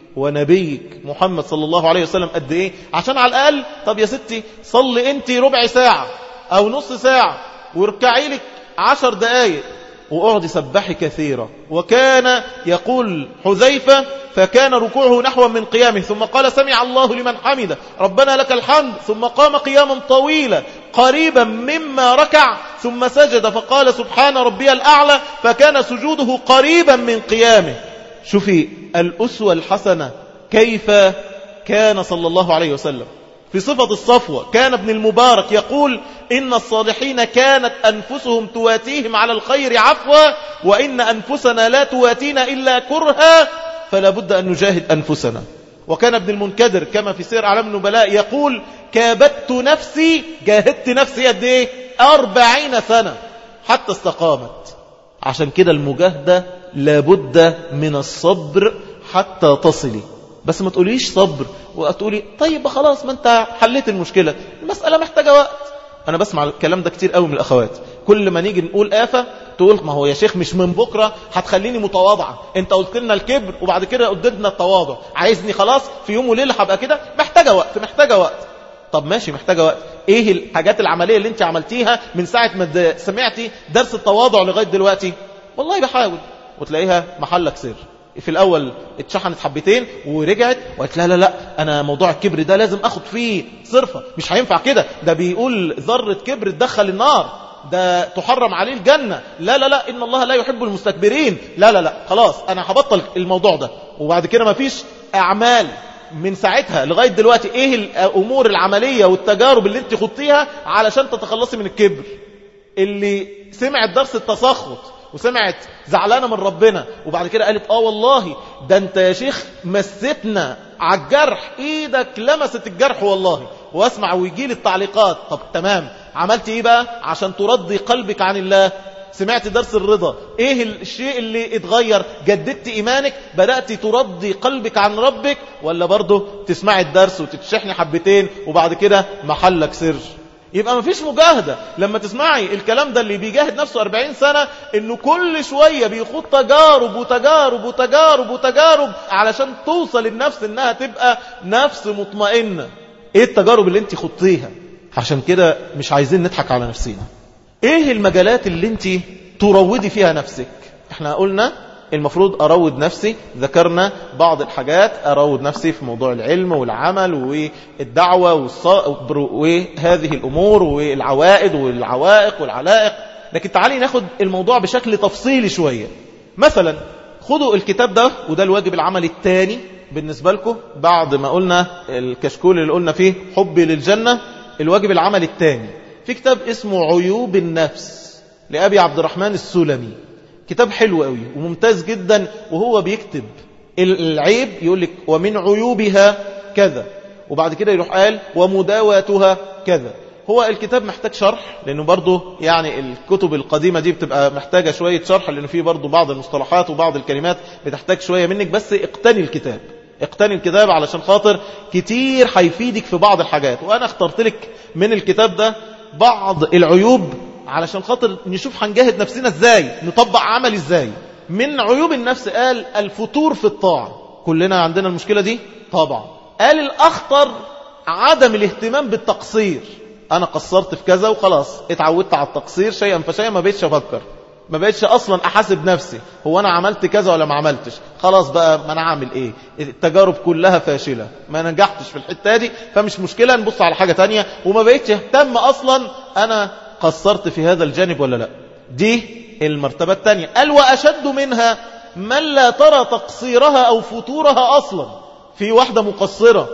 ونبيك محمد صلى الله عليه وسلم قد ايه عشان على الاقل طب يا ستي صلي انت ربع ساعة او نص ساعة واركعي لك عشر دقايق واقعدي سبحي كثيرا وكان يقول حذيفة فكان ركوعه نحو من قيامه ثم قال سمع الله لمن حمده ربنا لك الحمد ثم قام قياما طويلا قريبا مما ركع ثم سجد فقال سبحان ربي الأعلى فكان سجوده قريبا من قيامه شوفي الأسوة الحسنة كيف كان صلى الله عليه وسلم في صفة الصفوة كان ابن المبارك يقول إن الصالحين كانت أنفسهم تواتيهم على الخير عفوا وإن أنفسنا لا تواتينا إلا كرها فلا بد أن نجاهد أنفسنا وكان ابن المنكدر كما في سير أعلام النبلاء يقول كابدت نفسي جاهدت نفسي قد ايه أربعين سنة حتى استقامت عشان كده المجاهدة لابد من الصبر حتى تصلي بس ما تقوليش صبر وتقولي طيب خلاص ما انت حليت المشكلة المسألة محتاجة وقت انا بسمع الكلام ده كتير قوي من الاخوات كل ما نيجي نقول آفة تقول ما هو يا شيخ مش من بكرة هتخليني متواضعة انت قلت لنا الكبر وبعد كده قدمنا التواضع عايزني خلاص في يوم وليلة هبقى كده محتاجة وقت محتاجة وقت طب ماشي محتاجة وقت ايه الحاجات العملية اللي انت عملتيها من ساعة ما سمعتي درس التواضع لغاية دلوقتي والله بحاول وتلاقيها محلك سر في الأول اتشحنت حبتين ورجعت وقالت لا لا لا أنا موضوع الكبر ده لازم أخد فيه صرفة مش هينفع كده ده بيقول ذرة كبر تدخل النار ده تحرم عليه الجنة لا لا لا إن الله لا يحب المستكبرين لا لا لا خلاص أنا هبطل الموضوع ده وبعد كده مفيش أعمال من ساعتها لغاية دلوقتي ايه الامور العملية والتجارب اللي انت خطيها علشان تتخلصي من الكبر اللي سمعت درس التسخط وسمعت زعلانة من ربنا وبعد كده قالت اه والله ده انت يا شيخ مستنا على الجرح ايدك لمست الجرح والله واسمع ويجي لي التعليقات طب تمام عملت ايه بقى عشان ترضي قلبك عن الله سمعت درس الرضا ايه الشيء اللي اتغير جددت ايمانك بدأت ترضي قلبك عن ربك ولا برضه تسمعي الدرس وتتشحني حبتين وبعد كده محلك سر يبقى مفيش مجاهدة لما تسمعي الكلام ده اللي بيجاهد نفسه 40 سنة انه كل شوية بيخوض تجارب وتجارب وتجارب وتجارب علشان توصل النفس انها تبقى نفس مطمئنة ايه التجارب اللي انت خطيها عشان كده مش عايزين نضحك على نفسنا ايه المجالات اللي انت تروضي فيها نفسك احنا قلنا المفروض أروض نفسي ذكرنا بعض الحاجات أروض نفسي في موضوع العلم والعمل والدعوة والصبر وهذه الأمور والعوائد والعوائق والعلائق لكن تعالي ناخد الموضوع بشكل تفصيلي شوية مثلا خدوا الكتاب ده وده الواجب العملي الثاني بالنسبة لكم بعد ما قلنا الكشكول اللي قلنا فيه حبي للجنة الواجب العملي الثاني في كتاب اسمه عيوب النفس لأبي عبد الرحمن السلمي كتاب حلو قوي وممتاز جدا وهو بيكتب العيب يقول لك ومن عيوبها كذا وبعد كده يروح قال ومداواتها كذا هو الكتاب محتاج شرح لأنه برضه يعني الكتب القديمة دي بتبقى محتاجة شوية شرح لأنه فيه برضه بعض المصطلحات وبعض الكلمات بتحتاج شوية منك بس اقتني الكتاب اقتني الكتاب علشان خاطر كتير هيفيدك في بعض الحاجات وأنا اخترت لك من الكتاب ده بعض العيوب علشان خاطر نشوف هنجاهد نفسنا ازاي نطبق عمل ازاي من عيوب النفس قال الفتور في الطاعة كلنا عندنا المشكلة دي طبعا قال الأخطر عدم الاهتمام بالتقصير أنا قصرت في كذا وخلاص اتعودت على التقصير شيئا فشيئا ما بقتش أفكر ما بقتش أصلا أحاسب نفسي هو أنا عملت كذا ولا ما عملتش خلاص بقى ما أنا عامل إيه التجارب كلها فاشلة ما نجحتش في الحتة دي فمش مشكلة نبص على حاجة تانية وما بقتش اهتم أصلا أنا قصرت في هذا الجانب ولا لا دي المرتبة الثانية قال وأشد منها من لا ترى تقصيرها أو فتورها أصلا في واحدة مقصرة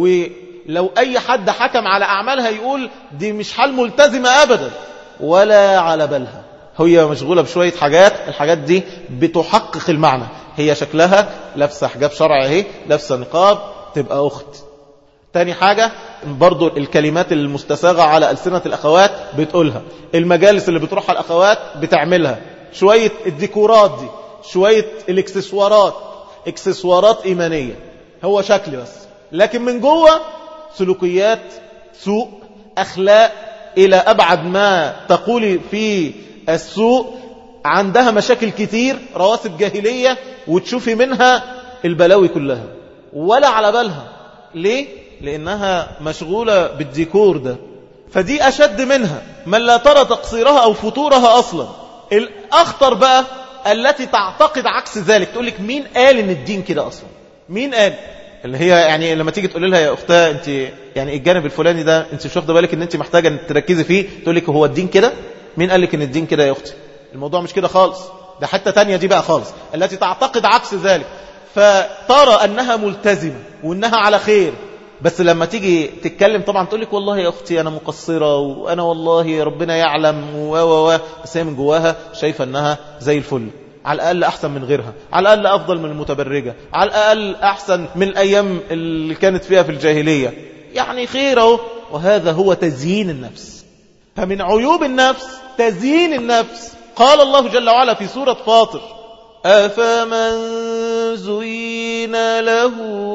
ولو أي حد حكم على أعمالها يقول دي مش حال ملتزمة أبدا ولا على بالها هي مشغولة بشوية حاجات الحاجات دي بتحقق المعنى هي شكلها لابسة حجاب شرعي اهي لابسة نقاب تبقى أخت تاني حاجة برضو الكلمات المستساغة على ألسنة الأخوات بتقولها المجالس اللي بتروحها الأخوات بتعملها شوية الديكورات دي شوية الاكسسوارات اكسسوارات إيمانية هو شكل بس لكن من جوه سلوكيات سوء أخلاق إلى أبعد ما تقولي في السوء عندها مشاكل كتير رواسب جاهلية وتشوفي منها البلاوي كلها ولا على بالها ليه؟ لأنها مشغولة بالديكور ده فدي أشد منها من لا ترى تقصيرها أو فتورها أصلا الأخطر بقى التي تعتقد عكس ذلك تقول لك مين قال ان الدين كده أصلا مين قال اللي هي يعني لما تيجي تقول لها يا أختها أنت يعني الجانب الفلاني ده أنت مش واخده بالك ان أنت محتاجة أن تركزي فيه تقول لك هو الدين كده مين قال لك ان الدين كده يا أختي الموضوع مش كده خالص ده حتى تانية دي بقى خالص التي تعتقد عكس ذلك فترى أنها ملتزمة وأنها على خير بس لما تيجي تتكلم طبعا تقول لك والله يا أختي أنا مقصرة وأنا والله ربنا يعلم و و و بس هي من جواها شايفة أنها زي الفل على الأقل أحسن من غيرها على الأقل أفضل من المتبرجة على الأقل أحسن من الأيام اللي كانت فيها في الجاهلية يعني خير اهو وهذا هو تزيين النفس فمن عيوب النفس تزيين النفس قال الله جل وعلا في سورة فاطر أفمن زين له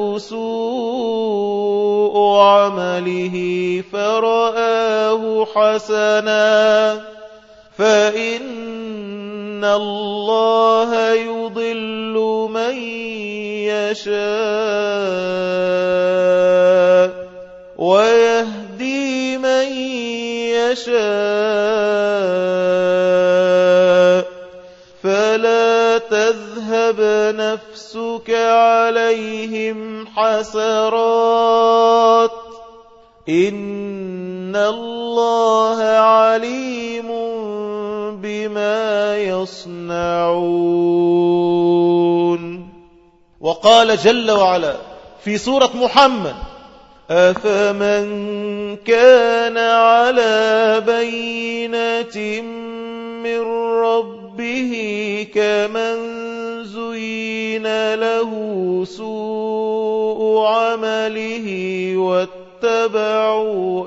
سوء عمله فرآه حسنا فإن الله يضل من يشاء ويهدي من يشاء فلا تذهب نفسك عليهم حسرات إن الله عليم بما يصنعون وقال جل وعلا في سورة محمد أفمن كان على بينة من ربه كمن زين له سوء عمله واتبعوا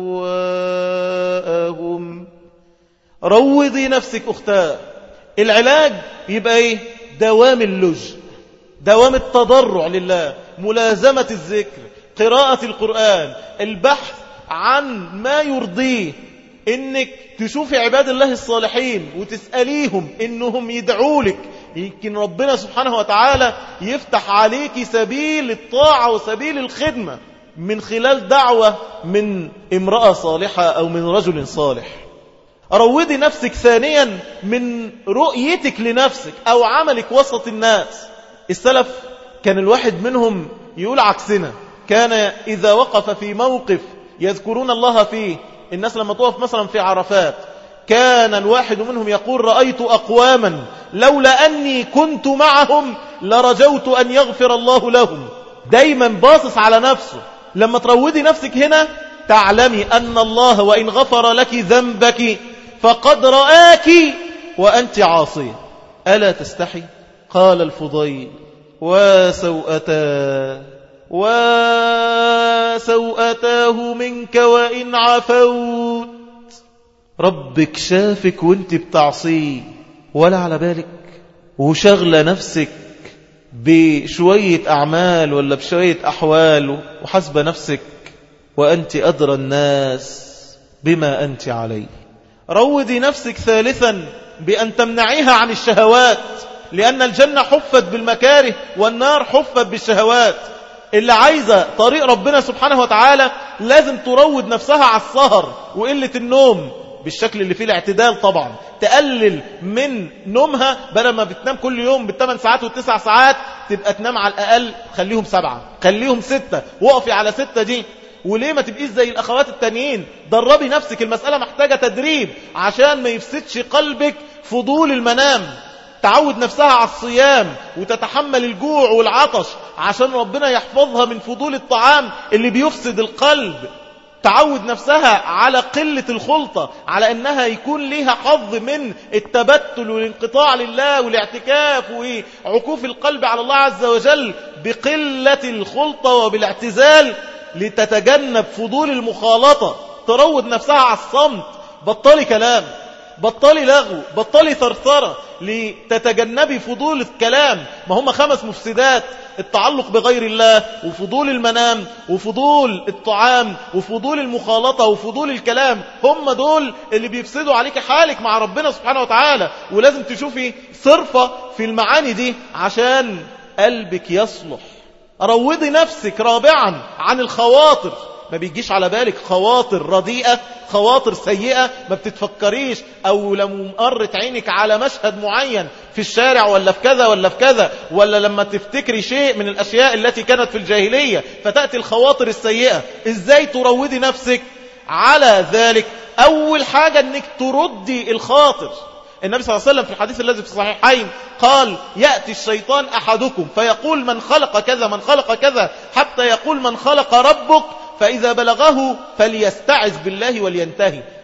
أهواءهم روضي نفسك أختاه العلاج يبقى ايه دوام اللجء دوام التضرع لله ملازمة الذكر قراءة القرآن البحث عن ما يرضيه انك تشوفي عباد الله الصالحين وتسأليهم انهم يدعوا لك يمكن ربنا سبحانه وتعالى يفتح عليك سبيل الطاعة وسبيل الخدمة من خلال دعوة من امرأة صالحة أو من رجل صالح روضي نفسك ثانيا من رؤيتك لنفسك أو عملك وسط الناس السلف كان الواحد منهم يقول عكسنا كان إذا وقف في موقف يذكرون الله فيه الناس لما تقف مثلا في عرفات كان الواحد منهم يقول رأيت أقواما لولا أني كنت معهم لرجوت أن يغفر الله لهم دايما باصص على نفسه لما تروضي نفسك هنا تعلمي أن الله وإن غفر لك ذنبك فقد رآك وأنت عاصية ألا تستحي قال الفضيل وسوءتا وسوءتاه منك وإن عفوت ربك شافك وانت بتعصيه ولا على بالك وشغل نفسك بشوية أعمال ولا بشوية أحوال وحسب نفسك وأنت أدرى الناس بما أنت عليه روضي نفسك ثالثا بأن تمنعيها عن الشهوات لأن الجنة حفت بالمكاره والنار حفت بالشهوات اللي عايزة طريق ربنا سبحانه وتعالى لازم تروض نفسها على السهر وقلة النوم بالشكل اللي فيه الاعتدال طبعا تقلل من نومها بدل ما بتنام كل يوم بالثمان ساعات والتسع ساعات تبقى تنام على الأقل خليهم سبعة خليهم ستة وقفي على ستة دي وليه ما تبقيش زي الأخوات التانيين دربي نفسك المسألة محتاجة تدريب عشان ما يفسدش قلبك فضول المنام تعود نفسها على الصيام وتتحمل الجوع والعطش عشان ربنا يحفظها من فضول الطعام اللي بيفسد القلب تعود نفسها على قلة الخلطة على أنها يكون ليها حظ من التبتل والانقطاع لله والاعتكاف وعكوف القلب على الله عز وجل بقلة الخلطة وبالاعتزال لتتجنب فضول المخالطة تروض نفسها على الصمت بطلي كلام بطلي لغو بطلي ثرثرة لتتجنبي فضول الكلام ما هم خمس مفسدات التعلق بغير الله وفضول المنام وفضول الطعام وفضول المخالطة وفضول الكلام هم دول اللي بيفسدوا عليك حالك مع ربنا سبحانه وتعالى ولازم تشوفي صرفة في المعاني دي عشان قلبك يصلح روضي نفسك رابعا عن الخواطر ما بيجيش على بالك خواطر رديئة خواطر سيئة ما بتتفكريش أو لما مرت عينك على مشهد معين في الشارع ولا في كذا ولا في كذا ولا لما تفتكري شيء من الأشياء التي كانت في الجاهلية فتأتي الخواطر السيئة إزاي تروضي نفسك على ذلك أول حاجة أنك تردي الخاطر النبي صلى الله عليه وسلم في الحديث الذي في الصحيحين قال يأتي الشيطان أحدكم فيقول من خلق كذا من خلق كذا حتى يقول من خلق ربك فإذا بلغه فليستعذ بالله ولينتهي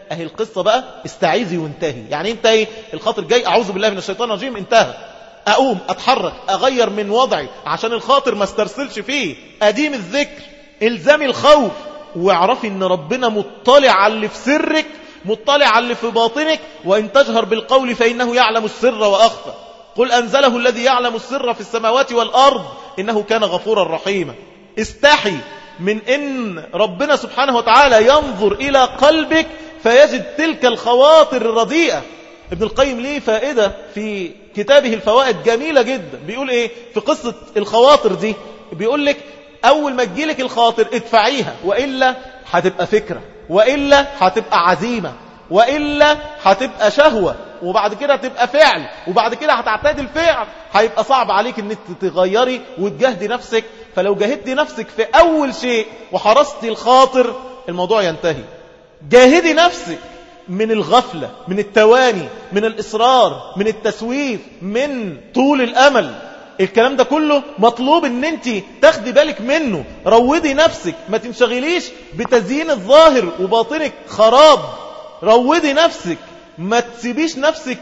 اهي القصة بقى استعيذي وانتهي يعني انت ايه الخاطر جاي اعوذ بالله من الشيطان الرجيم انتهى اقوم اتحرك اغير من وضعي عشان الخاطر ما استرسلش فيه اديم الذكر الزامي الخوف واعرفي ان ربنا مطلع على اللي في سرك مطلع على اللي في باطنك وان تجهر بالقول فانه يعلم السر واخفى قل انزله الذي يعلم السر في السماوات والارض انه كان غفورا رحيما استحي من ان ربنا سبحانه وتعالى ينظر الى قلبك فيجد تلك الخواطر الرديئة ابن القيم ليه فائدة في كتابه الفوائد جميلة جدا بيقول ايه في قصة الخواطر دي بيقول لك اول ما تجيلك الخاطر ادفعيها وإلا هتبقى فكرة وإلا هتبقى عزيمة وإلا هتبقى شهوة وبعد كده هتبقى فعل وبعد كده هتعتاد الفعل هيبقى صعب عليك ان تغيري وتجهدي نفسك فلو جاهدتي نفسك في اول شيء وحرصتي الخاطر الموضوع ينتهي جاهدي نفسك من الغفلة من التواني من الإصرار من التسويف من طول الأمل الكلام ده كله مطلوب ان انت تاخدي بالك منه روضي نفسك ما تنشغليش بتزيين الظاهر وباطنك خراب روضي نفسك ما تسيبيش نفسك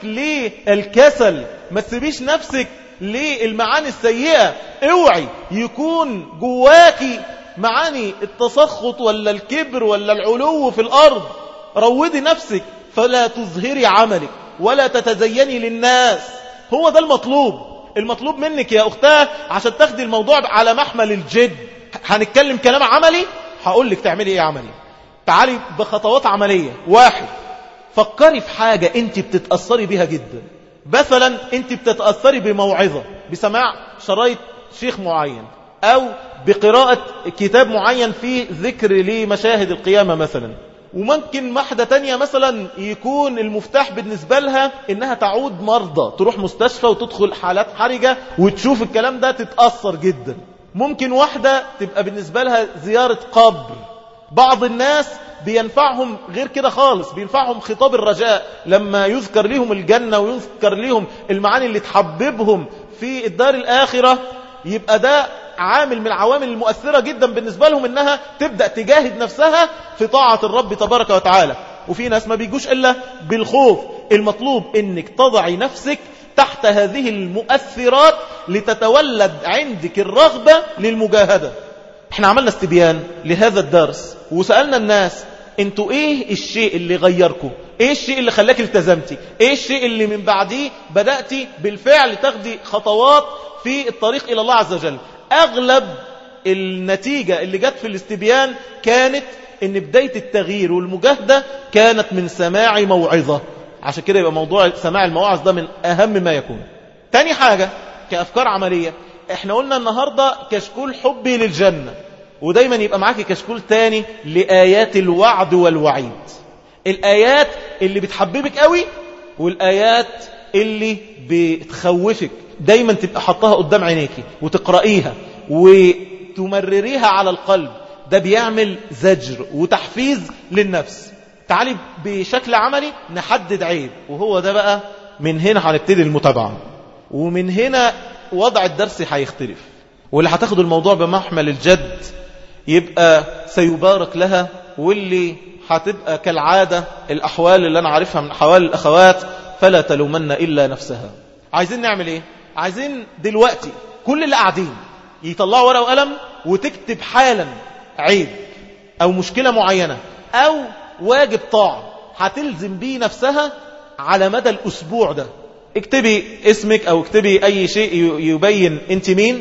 للكسل ما تسيبيش نفسك للمعاني السيئة اوعي يكون جواكي معاني التسخط ولا الكبر ولا العلو في الأرض روضي نفسك فلا تظهري عملك ولا تتزيني للناس هو ده المطلوب المطلوب منك يا أختاه عشان تاخدي الموضوع على محمل الجد هنتكلم كلام عملي هقول لك تعملي ايه عملي تعالي بخطوات عملية واحد فكري في حاجة انت بتتأثري بها جدا مثلا انت بتتأثري بموعظة بسماع شرايط شيخ معين أو بقراءة كتاب معين فيه ذكر لمشاهد القيامة مثلا وممكن واحدة تانية مثلا يكون المفتاح بالنسبة لها انها تعود مرضى تروح مستشفى وتدخل حالات حرجة وتشوف الكلام ده تتأثر جدا ممكن واحدة تبقى بالنسبة لها زيارة قبر بعض الناس بينفعهم غير كده خالص بينفعهم خطاب الرجاء لما يذكر لهم الجنة ويذكر لهم المعاني اللي تحببهم في الدار الآخرة يبقى ده عامل من العوامل المؤثرة جدا بالنسبة لهم انها تبدأ تجاهد نفسها في طاعة الرب تبارك وتعالى وفي ناس ما بيجوش إلا بالخوف المطلوب انك تضعي نفسك تحت هذه المؤثرات لتتولد عندك الرغبة للمجاهدة احنا عملنا استبيان لهذا الدرس وسألنا الناس انتوا ايه الشيء اللي غيركم ايه الشيء اللي خلاك التزمتي ايه الشيء اللي من بعديه بدأتي بالفعل تاخدي خطوات في الطريق إلى الله عز وجل أغلب النتيجة اللي جت في الاستبيان كانت ان بداية التغيير والمجاهدة كانت من سماع موعظة عشان كده يبقى موضوع سماع المواعظ ده من أهم ما يكون تاني حاجة كأفكار عملية احنا قلنا النهاردة كشكول حبي للجنة ودايما يبقى معاك كشكول تاني لآيات الوعد والوعيد الآيات اللي بتحببك قوي والآيات اللي بتخوفك دايما تبقى حطها قدام عينيكي وتقرأيها وتمرريها على القلب ده بيعمل زجر وتحفيز للنفس تعالي بشكل عملي نحدد عيب وهو ده بقى من هنا هنبتدي المتابعة ومن هنا وضع الدرس هيختلف واللي هتاخد الموضوع بمحمل الجد يبقى سيبارك لها واللي هتبقى كالعادة الأحوال اللي أنا عارفها من أحوال الأخوات فلا تلومن إلا نفسها عايزين نعمل إيه؟ عايزين دلوقتي كل اللي قاعدين يطلعوا ورقة وقلم وتكتب حالا عيب أو مشكلة معينة أو واجب طاعة هتلزم بيه نفسها على مدى الأسبوع ده اكتبي اسمك أو اكتبي أي شيء يبين أنت مين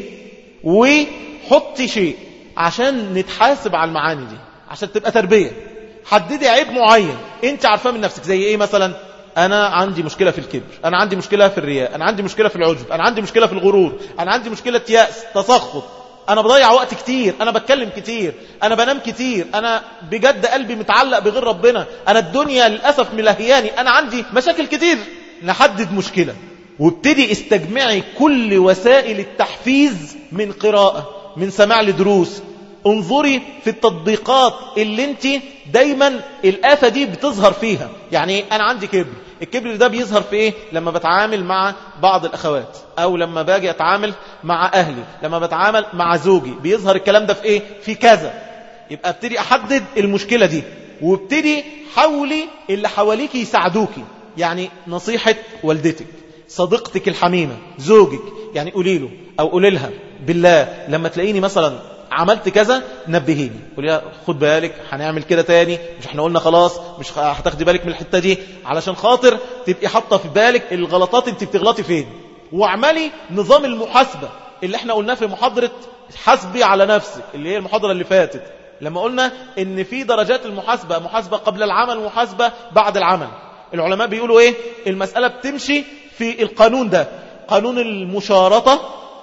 وحطي شيء عشان نتحاسب على المعاني دي عشان تبقى تربية حددي عيب معين انت عارفاه من نفسك زي ايه مثلا انا عندي مشكلة في الكبر انا عندي مشكلة في الرياء انا عندي مشكلة في العجب انا عندي مشكلة في الغرور انا عندي مشكلة يأس تسخط انا بضيع وقت كتير انا بتكلم كتير انا بنام كتير انا بجد قلبي متعلق بغير ربنا انا الدنيا للأسف ملهياني انا عندي مشاكل كتير نحدد مشكلة وابتدي استجمعي كل وسائل التحفيز من قراءة من سماع لدروس انظري في التطبيقات اللي انت دايما الآفة دي بتظهر فيها يعني انا عندي كبر الكبر ده بيظهر في ايه لما بتعامل مع بعض الاخوات او لما باجي اتعامل مع اهلي لما بتعامل مع زوجي بيظهر الكلام ده في ايه في كذا يبقى ابتدي احدد المشكلة دي وابتدي حاولي اللي حواليك يساعدوكي يعني نصيحة والدتك صديقتك الحميمة زوجك يعني قولي له أو قولي لها بالله لما تلاقيني مثلا عملت كذا نبهيني قولي لها خد بالك هنعمل كده تاني مش احنا قلنا خلاص مش هتاخدي بالك من الحتة دي علشان خاطر تبقي حاطة في بالك الغلطات انت بتغلطي فين واعملي نظام المحاسبة اللي احنا قلناه في محاضرة حسبي على نفسك اللي هي المحاضرة اللي فاتت لما قلنا ان في درجات المحاسبة محاسبة قبل العمل ومحاسبة بعد العمل العلماء بيقولوا ايه المسألة بتمشي في القانون ده قانون المشارطة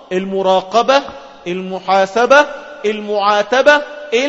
المراقبة المحاسبة المعاتبة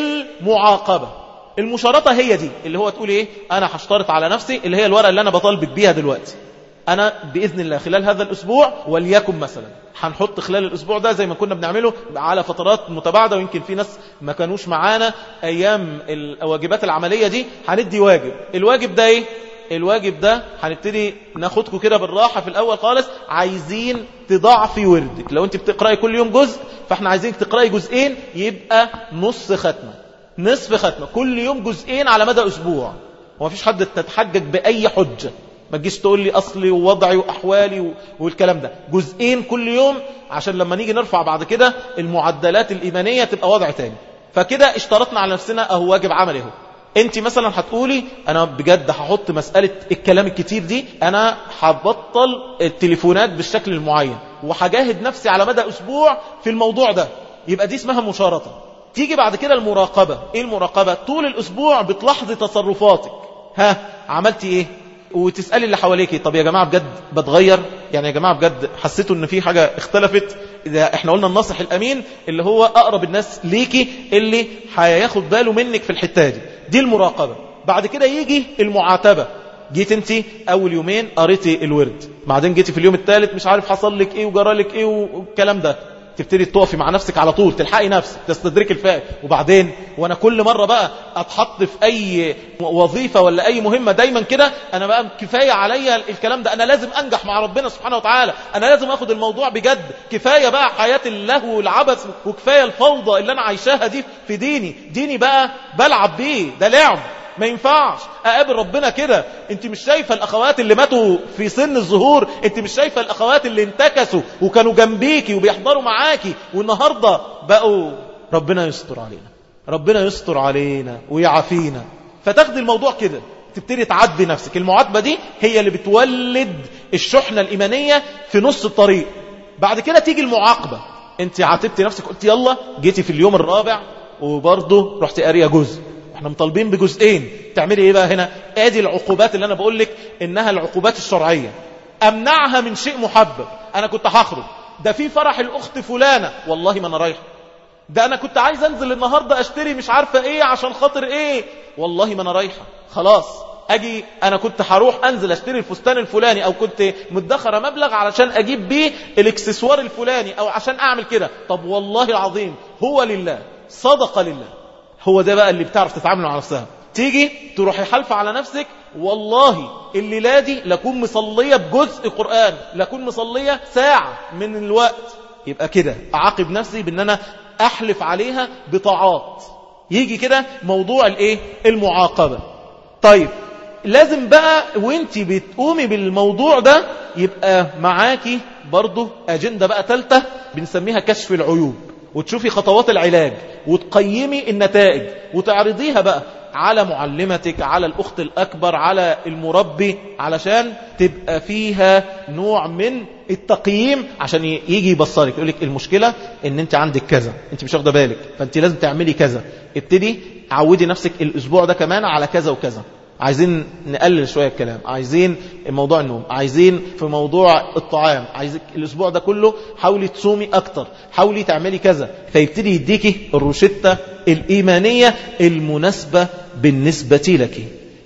المعاقبة المشارطة هي دي اللي هو تقول ايه انا هشترط على نفسي اللي هي الورقة اللي انا بطالبك بيها دلوقتي انا باذن الله خلال هذا الاسبوع وليكن مثلا هنحط خلال الاسبوع ده زي ما كنا بنعمله على فترات متباعده ويمكن في ناس ما كانوش معانا ايام الواجبات العمليه دي هندي واجب الواجب ده ايه الواجب ده هنبتدي ناخدكم كده بالراحه في الاول خالص عايزين تضاعفي وردك لو انت بتقراي كل يوم جزء فاحنا عايزينك تقراي جزئين يبقى نص ختمه نصف ختمه كل يوم جزئين على مدى اسبوع وما فيش حد تتحجج باي حجه ما تجيش تقول لي اصلي ووضعي واحوالي والكلام ده جزئين كل يوم عشان لما نيجي نرفع بعد كده المعدلات الايمانيه تبقى وضع تاني فكده اشترطنا على نفسنا اهو واجب عملي اهو انت مثلا هتقولي انا بجد هحط مسألة الكلام الكتير دي انا هبطل التليفونات بالشكل المعين وهجاهد نفسي على مدى اسبوع في الموضوع ده يبقى دي اسمها مشارطة تيجي بعد كده المراقبة ايه المراقبة طول الاسبوع بتلاحظي تصرفاتك ها عملتي ايه وتسألي اللي حواليكي طب يا جماعة بجد بتغير يعني يا جماعة بجد حسيتوا ان في حاجة اختلفت إذا احنا قلنا الناصح الامين اللي هو اقرب الناس ليكي اللي هياخد باله منك في الحتة دي دي المراقبة بعد كده يجي المعاتبة جيت انت اول يومين قريتي الورد بعدين جيتي في اليوم الثالث مش عارف حصل لك ايه وجرى لك ايه والكلام ده تبتدي تقفي مع نفسك على طول تلحقي نفسك تستدرك الفائق وبعدين وانا كل مرة بقى اتحط في اي وظيفة ولا اي مهمة دايما كده انا بقى كفاية عليا الكلام ده انا لازم انجح مع ربنا سبحانه وتعالى انا لازم اخد الموضوع بجد كفاية بقى حياة اللهو والعبث وكفاية الفوضى اللي انا عايشاها دي في ديني ديني بقى بلعب بيه ده لعب ما ينفعش اقابل ربنا كده انت مش شايفة الاخوات اللي ماتوا في سن الظهور انت مش شايفة الاخوات اللي انتكسوا وكانوا جنبيكي وبيحضروا معاكي والنهاردة بقوا ربنا يستر علينا ربنا يستر علينا ويعافينا فتاخدي الموضوع كده تبتدي تعدي نفسك المعاتبة دي هي اللي بتولد الشحنة الإيمانية في نص الطريق بعد كده تيجي المعاقبة انت عاتبتي نفسك قلت يلا جيتي في اليوم الرابع وبرضه رحت قاريه جزء احنا مطالبين بجزئين تعملي ايه بقى هنا ادي العقوبات اللي انا بقول لك انها العقوبات الشرعيه امنعها من شيء محبب انا كنت هخرج ده في فرح الاخت فلانه والله ما انا رايحه ده انا كنت عايز انزل النهارده اشتري مش عارفه ايه عشان خاطر ايه والله ما انا رايحه خلاص اجي انا كنت هروح انزل اشتري الفستان الفلاني او كنت مدخره مبلغ علشان اجيب بيه الاكسسوار الفلاني او عشان اعمل كده طب والله العظيم هو لله صدقه لله هو ده بقى اللي بتعرف تتعامل مع نفسها تيجي تروحي حلفة على نفسك والله الليلة دي لكون مصلية بجزء قرآن لكون مصلية ساعة من الوقت يبقى كده أعاقب نفسي بأن أنا أحلف عليها بطاعات يجي كده موضوع الايه المعاقبة طيب لازم بقى وانت بتقومي بالموضوع ده يبقى معاكي برضه أجندة بقى تالتة بنسميها كشف العيوب وتشوفي خطوات العلاج وتقيمي النتائج وتعرضيها بقى على معلمتك على الأخت الأكبر على المربي علشان تبقى فيها نوع من التقييم عشان يجي يبصرك يقول لك المشكلة ان انت عندك كذا انت مش واخده بالك فانت لازم تعملي كذا ابتدي عودي نفسك الاسبوع ده كمان على كذا وكذا عايزين نقلل شوية الكلام عايزين موضوع النوم عايزين في موضوع الطعام عايزك الأسبوع ده كله حاولي تصومي أكتر حاولي تعملي كذا فيبتدي يديكي الروشتة الإيمانية المناسبة بالنسبة لك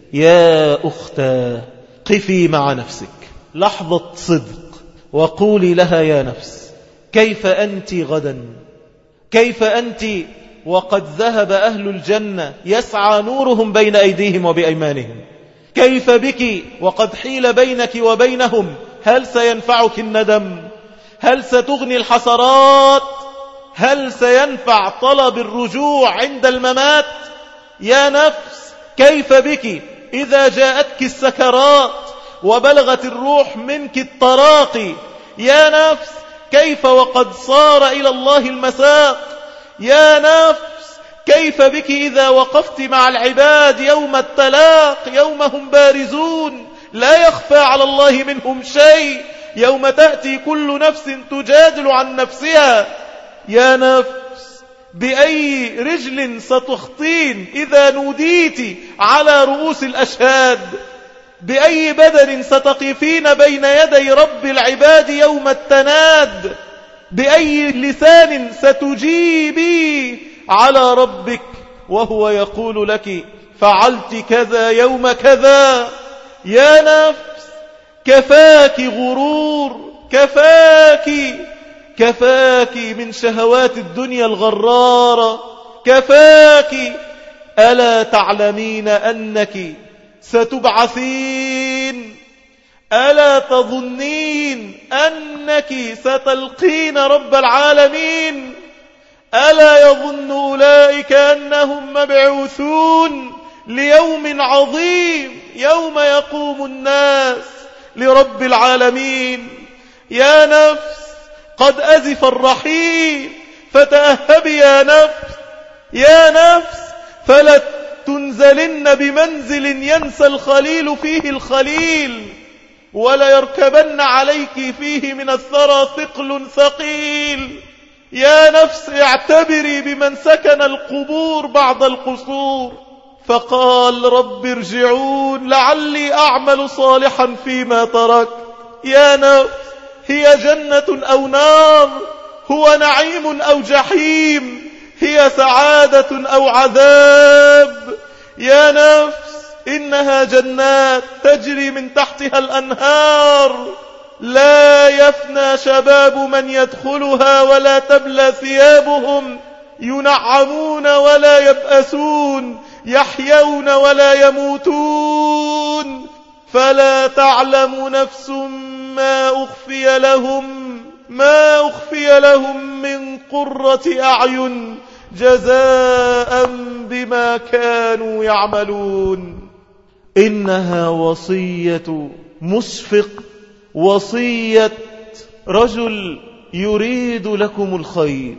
يا أختا قفي مع نفسك لحظة صدق وقولي لها يا نفس كيف أنت غدا كيف أنت وقد ذهب أهل الجنة يسعى نورهم بين أيديهم وبأيمانهم كيف بك وقد حيل بينك وبينهم هل سينفعك الندم هل ستغني الحسرات هل سينفع طلب الرجوع عند الممات يا نفس كيف بك إذا جاءتك السكرات وبلغت الروح منك التراقي يا نفس كيف وقد صار إلى الله المساق يا نفس كيف بك إذا وقفت مع العباد يوم التلاق يوم هم بارزون لا يخفى على الله منهم شيء يوم تأتي كل نفس تجادل عن نفسها يا نفس بأي رجل ستخطين إذا نوديت على رؤوس الأشهاد بأي بدن ستقفين بين يدي رب العباد يوم التناد بأي لسان ستجيبي على ربك وهو يقول لك فعلت كذا يوم كذا يا نفس كفاك غرور كفاك كفاك من شهوات الدنيا الغرارة كفاك ألا تعلمين أنك ستبعثين ألا تظنين أنك ستلقين رب العالمين ألا يظن أولئك أنهم مبعوثون ليوم عظيم يوم يقوم الناس لرب العالمين يا نفس قد أزف الرحيل فتأهبي يا نفس يا نفس فلا تنزلن بمنزل ينسى الخليل فيه الخليل ولا يركبن عليك فيه من الثرى ثقل ثقيل يا نفس اعتبري بمن سكن القبور بعد القصور فقال رب ارجعون لعلي أعمل صالحا فيما ترك يا نفس هي جنة أو نار هو نعيم أو جحيم هي سعادة أو عذاب يا نفس إنها جنات تجري من تحتها الأنهار لا يفنى شباب من يدخلها ولا تبلى ثيابهم ينعمون ولا يبأسون يحيون ولا يموتون فلا تعلم نفس ما أخفي لهم ما أخفي لهم من قرة أعين جزاء بما كانوا يعملون إنها وصية مسفق وصية رجل يريد لكم الخير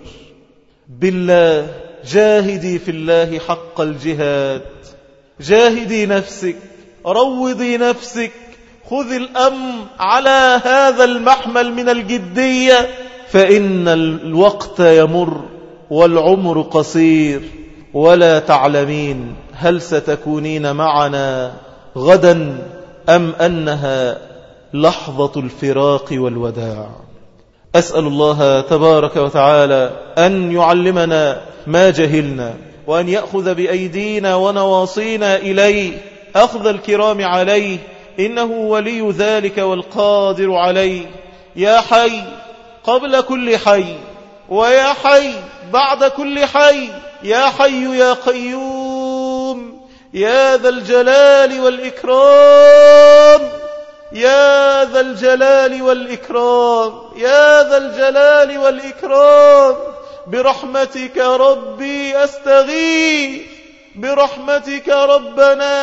بالله جاهدي في الله حق الجهاد جاهدي نفسك روضي نفسك خذ الأمر على هذا المحمل من الجدية فإن الوقت يمر والعمر قصير ولا تعلمين هل ستكونين معنا غدا أم أنها لحظة الفراق والوداع أسأل الله تبارك وتعالى أن يعلمنا ما جهلنا وأن يأخذ بأيدينا ونواصينا إليه أخذ الكرام عليه إنه ولي ذلك والقادر عليه يا حي قبل كل حي ويا حي بعد كل حي يا حي يا قيوم يا ذا الجلال والإكرام يا ذا الجلال والإكرام يا ذا الجلال والإكرام برحمتك ربي أستغيث برحمتك ربنا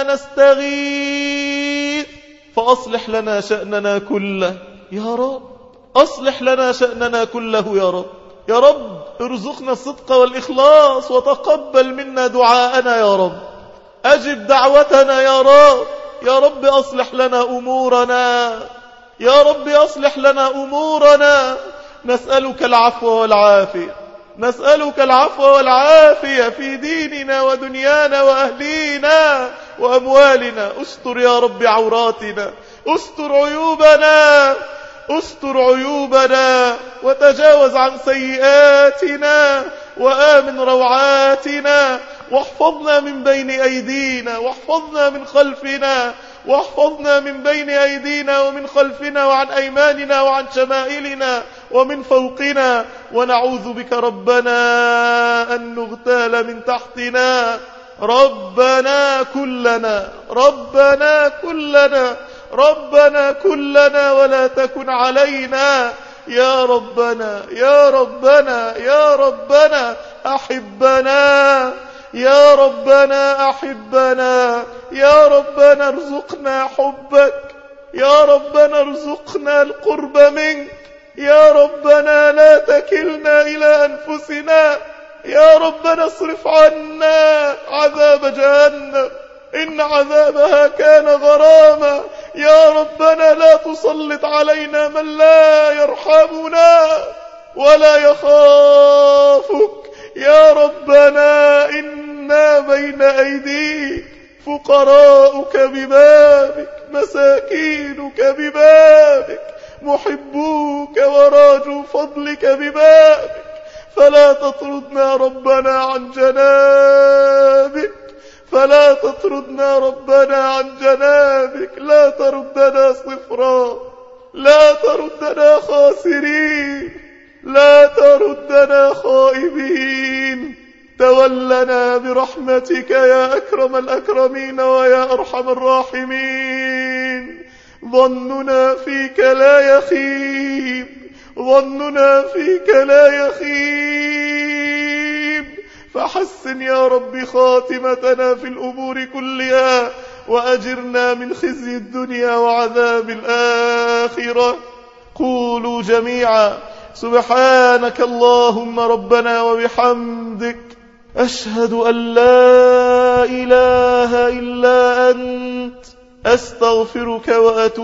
نستغيث فأصلح لنا شأننا كله يا رب أصلح لنا شأننا كله يا رب يا رب ارزقنا الصدق والإخلاص وتقبل منا دعاءنا يا رب أجب دعوتنا يا رب يا رب أصلح لنا أمورنا يا رب أصلح لنا أمورنا نسألك العفو والعافية نسألك العفو والعافية في ديننا ودنيانا وأهلينا وأموالنا استر يا رب عوراتنا استر عيوبنا استر عيوبنا وتجاوز عن سيئاتنا وآمن روعاتنا واحفظنا من بين أيدينا واحفظنا من خلفنا واحفظنا من بين أيدينا ومن خلفنا وعن أيماننا وعن شمائلنا ومن فوقنا ونعوذ بك ربنا أن نغتال من تحتنا ربنا كلنا ربنا كلنا ربنا كلنا ولا تكن علينا يا ربنا يا ربنا يا ربنا أحبنا يا ربنا أحبنا يا ربنا ارزقنا حبك يا ربنا ارزقنا القرب منك يا ربنا لا تكلنا إلى أنفسنا يا ربنا اصرف عنا عذاب جهنم إن عذابها كان غراما يا ربنا لا تسلط علينا من لا يرحمنا ولا يخافك يا ربنا إنا بين أيديك فقراؤك ببابك مساكينك ببابك محبوك وراجو فضلك ببابك فلا تطردنا ربنا عن جنابك فلا تطردنا ربنا عن جنابك لا تردنا صفرا لا تردنا خاسرين لا تردنا خائبين تولنا برحمتك يا أكرم الأكرمين ويا أرحم الراحمين ظننا فيك لا يخيب ظننا فيك لا يخيب فحسن يا رب خاتمتنا في الأمور كلها وأجرنا من خزي الدنيا وعذاب الآخرة قولوا جميعا سبحانك اللهم ربنا وبحمدك أشهد أن لا إله إلا أنت أستغفرك وأتوب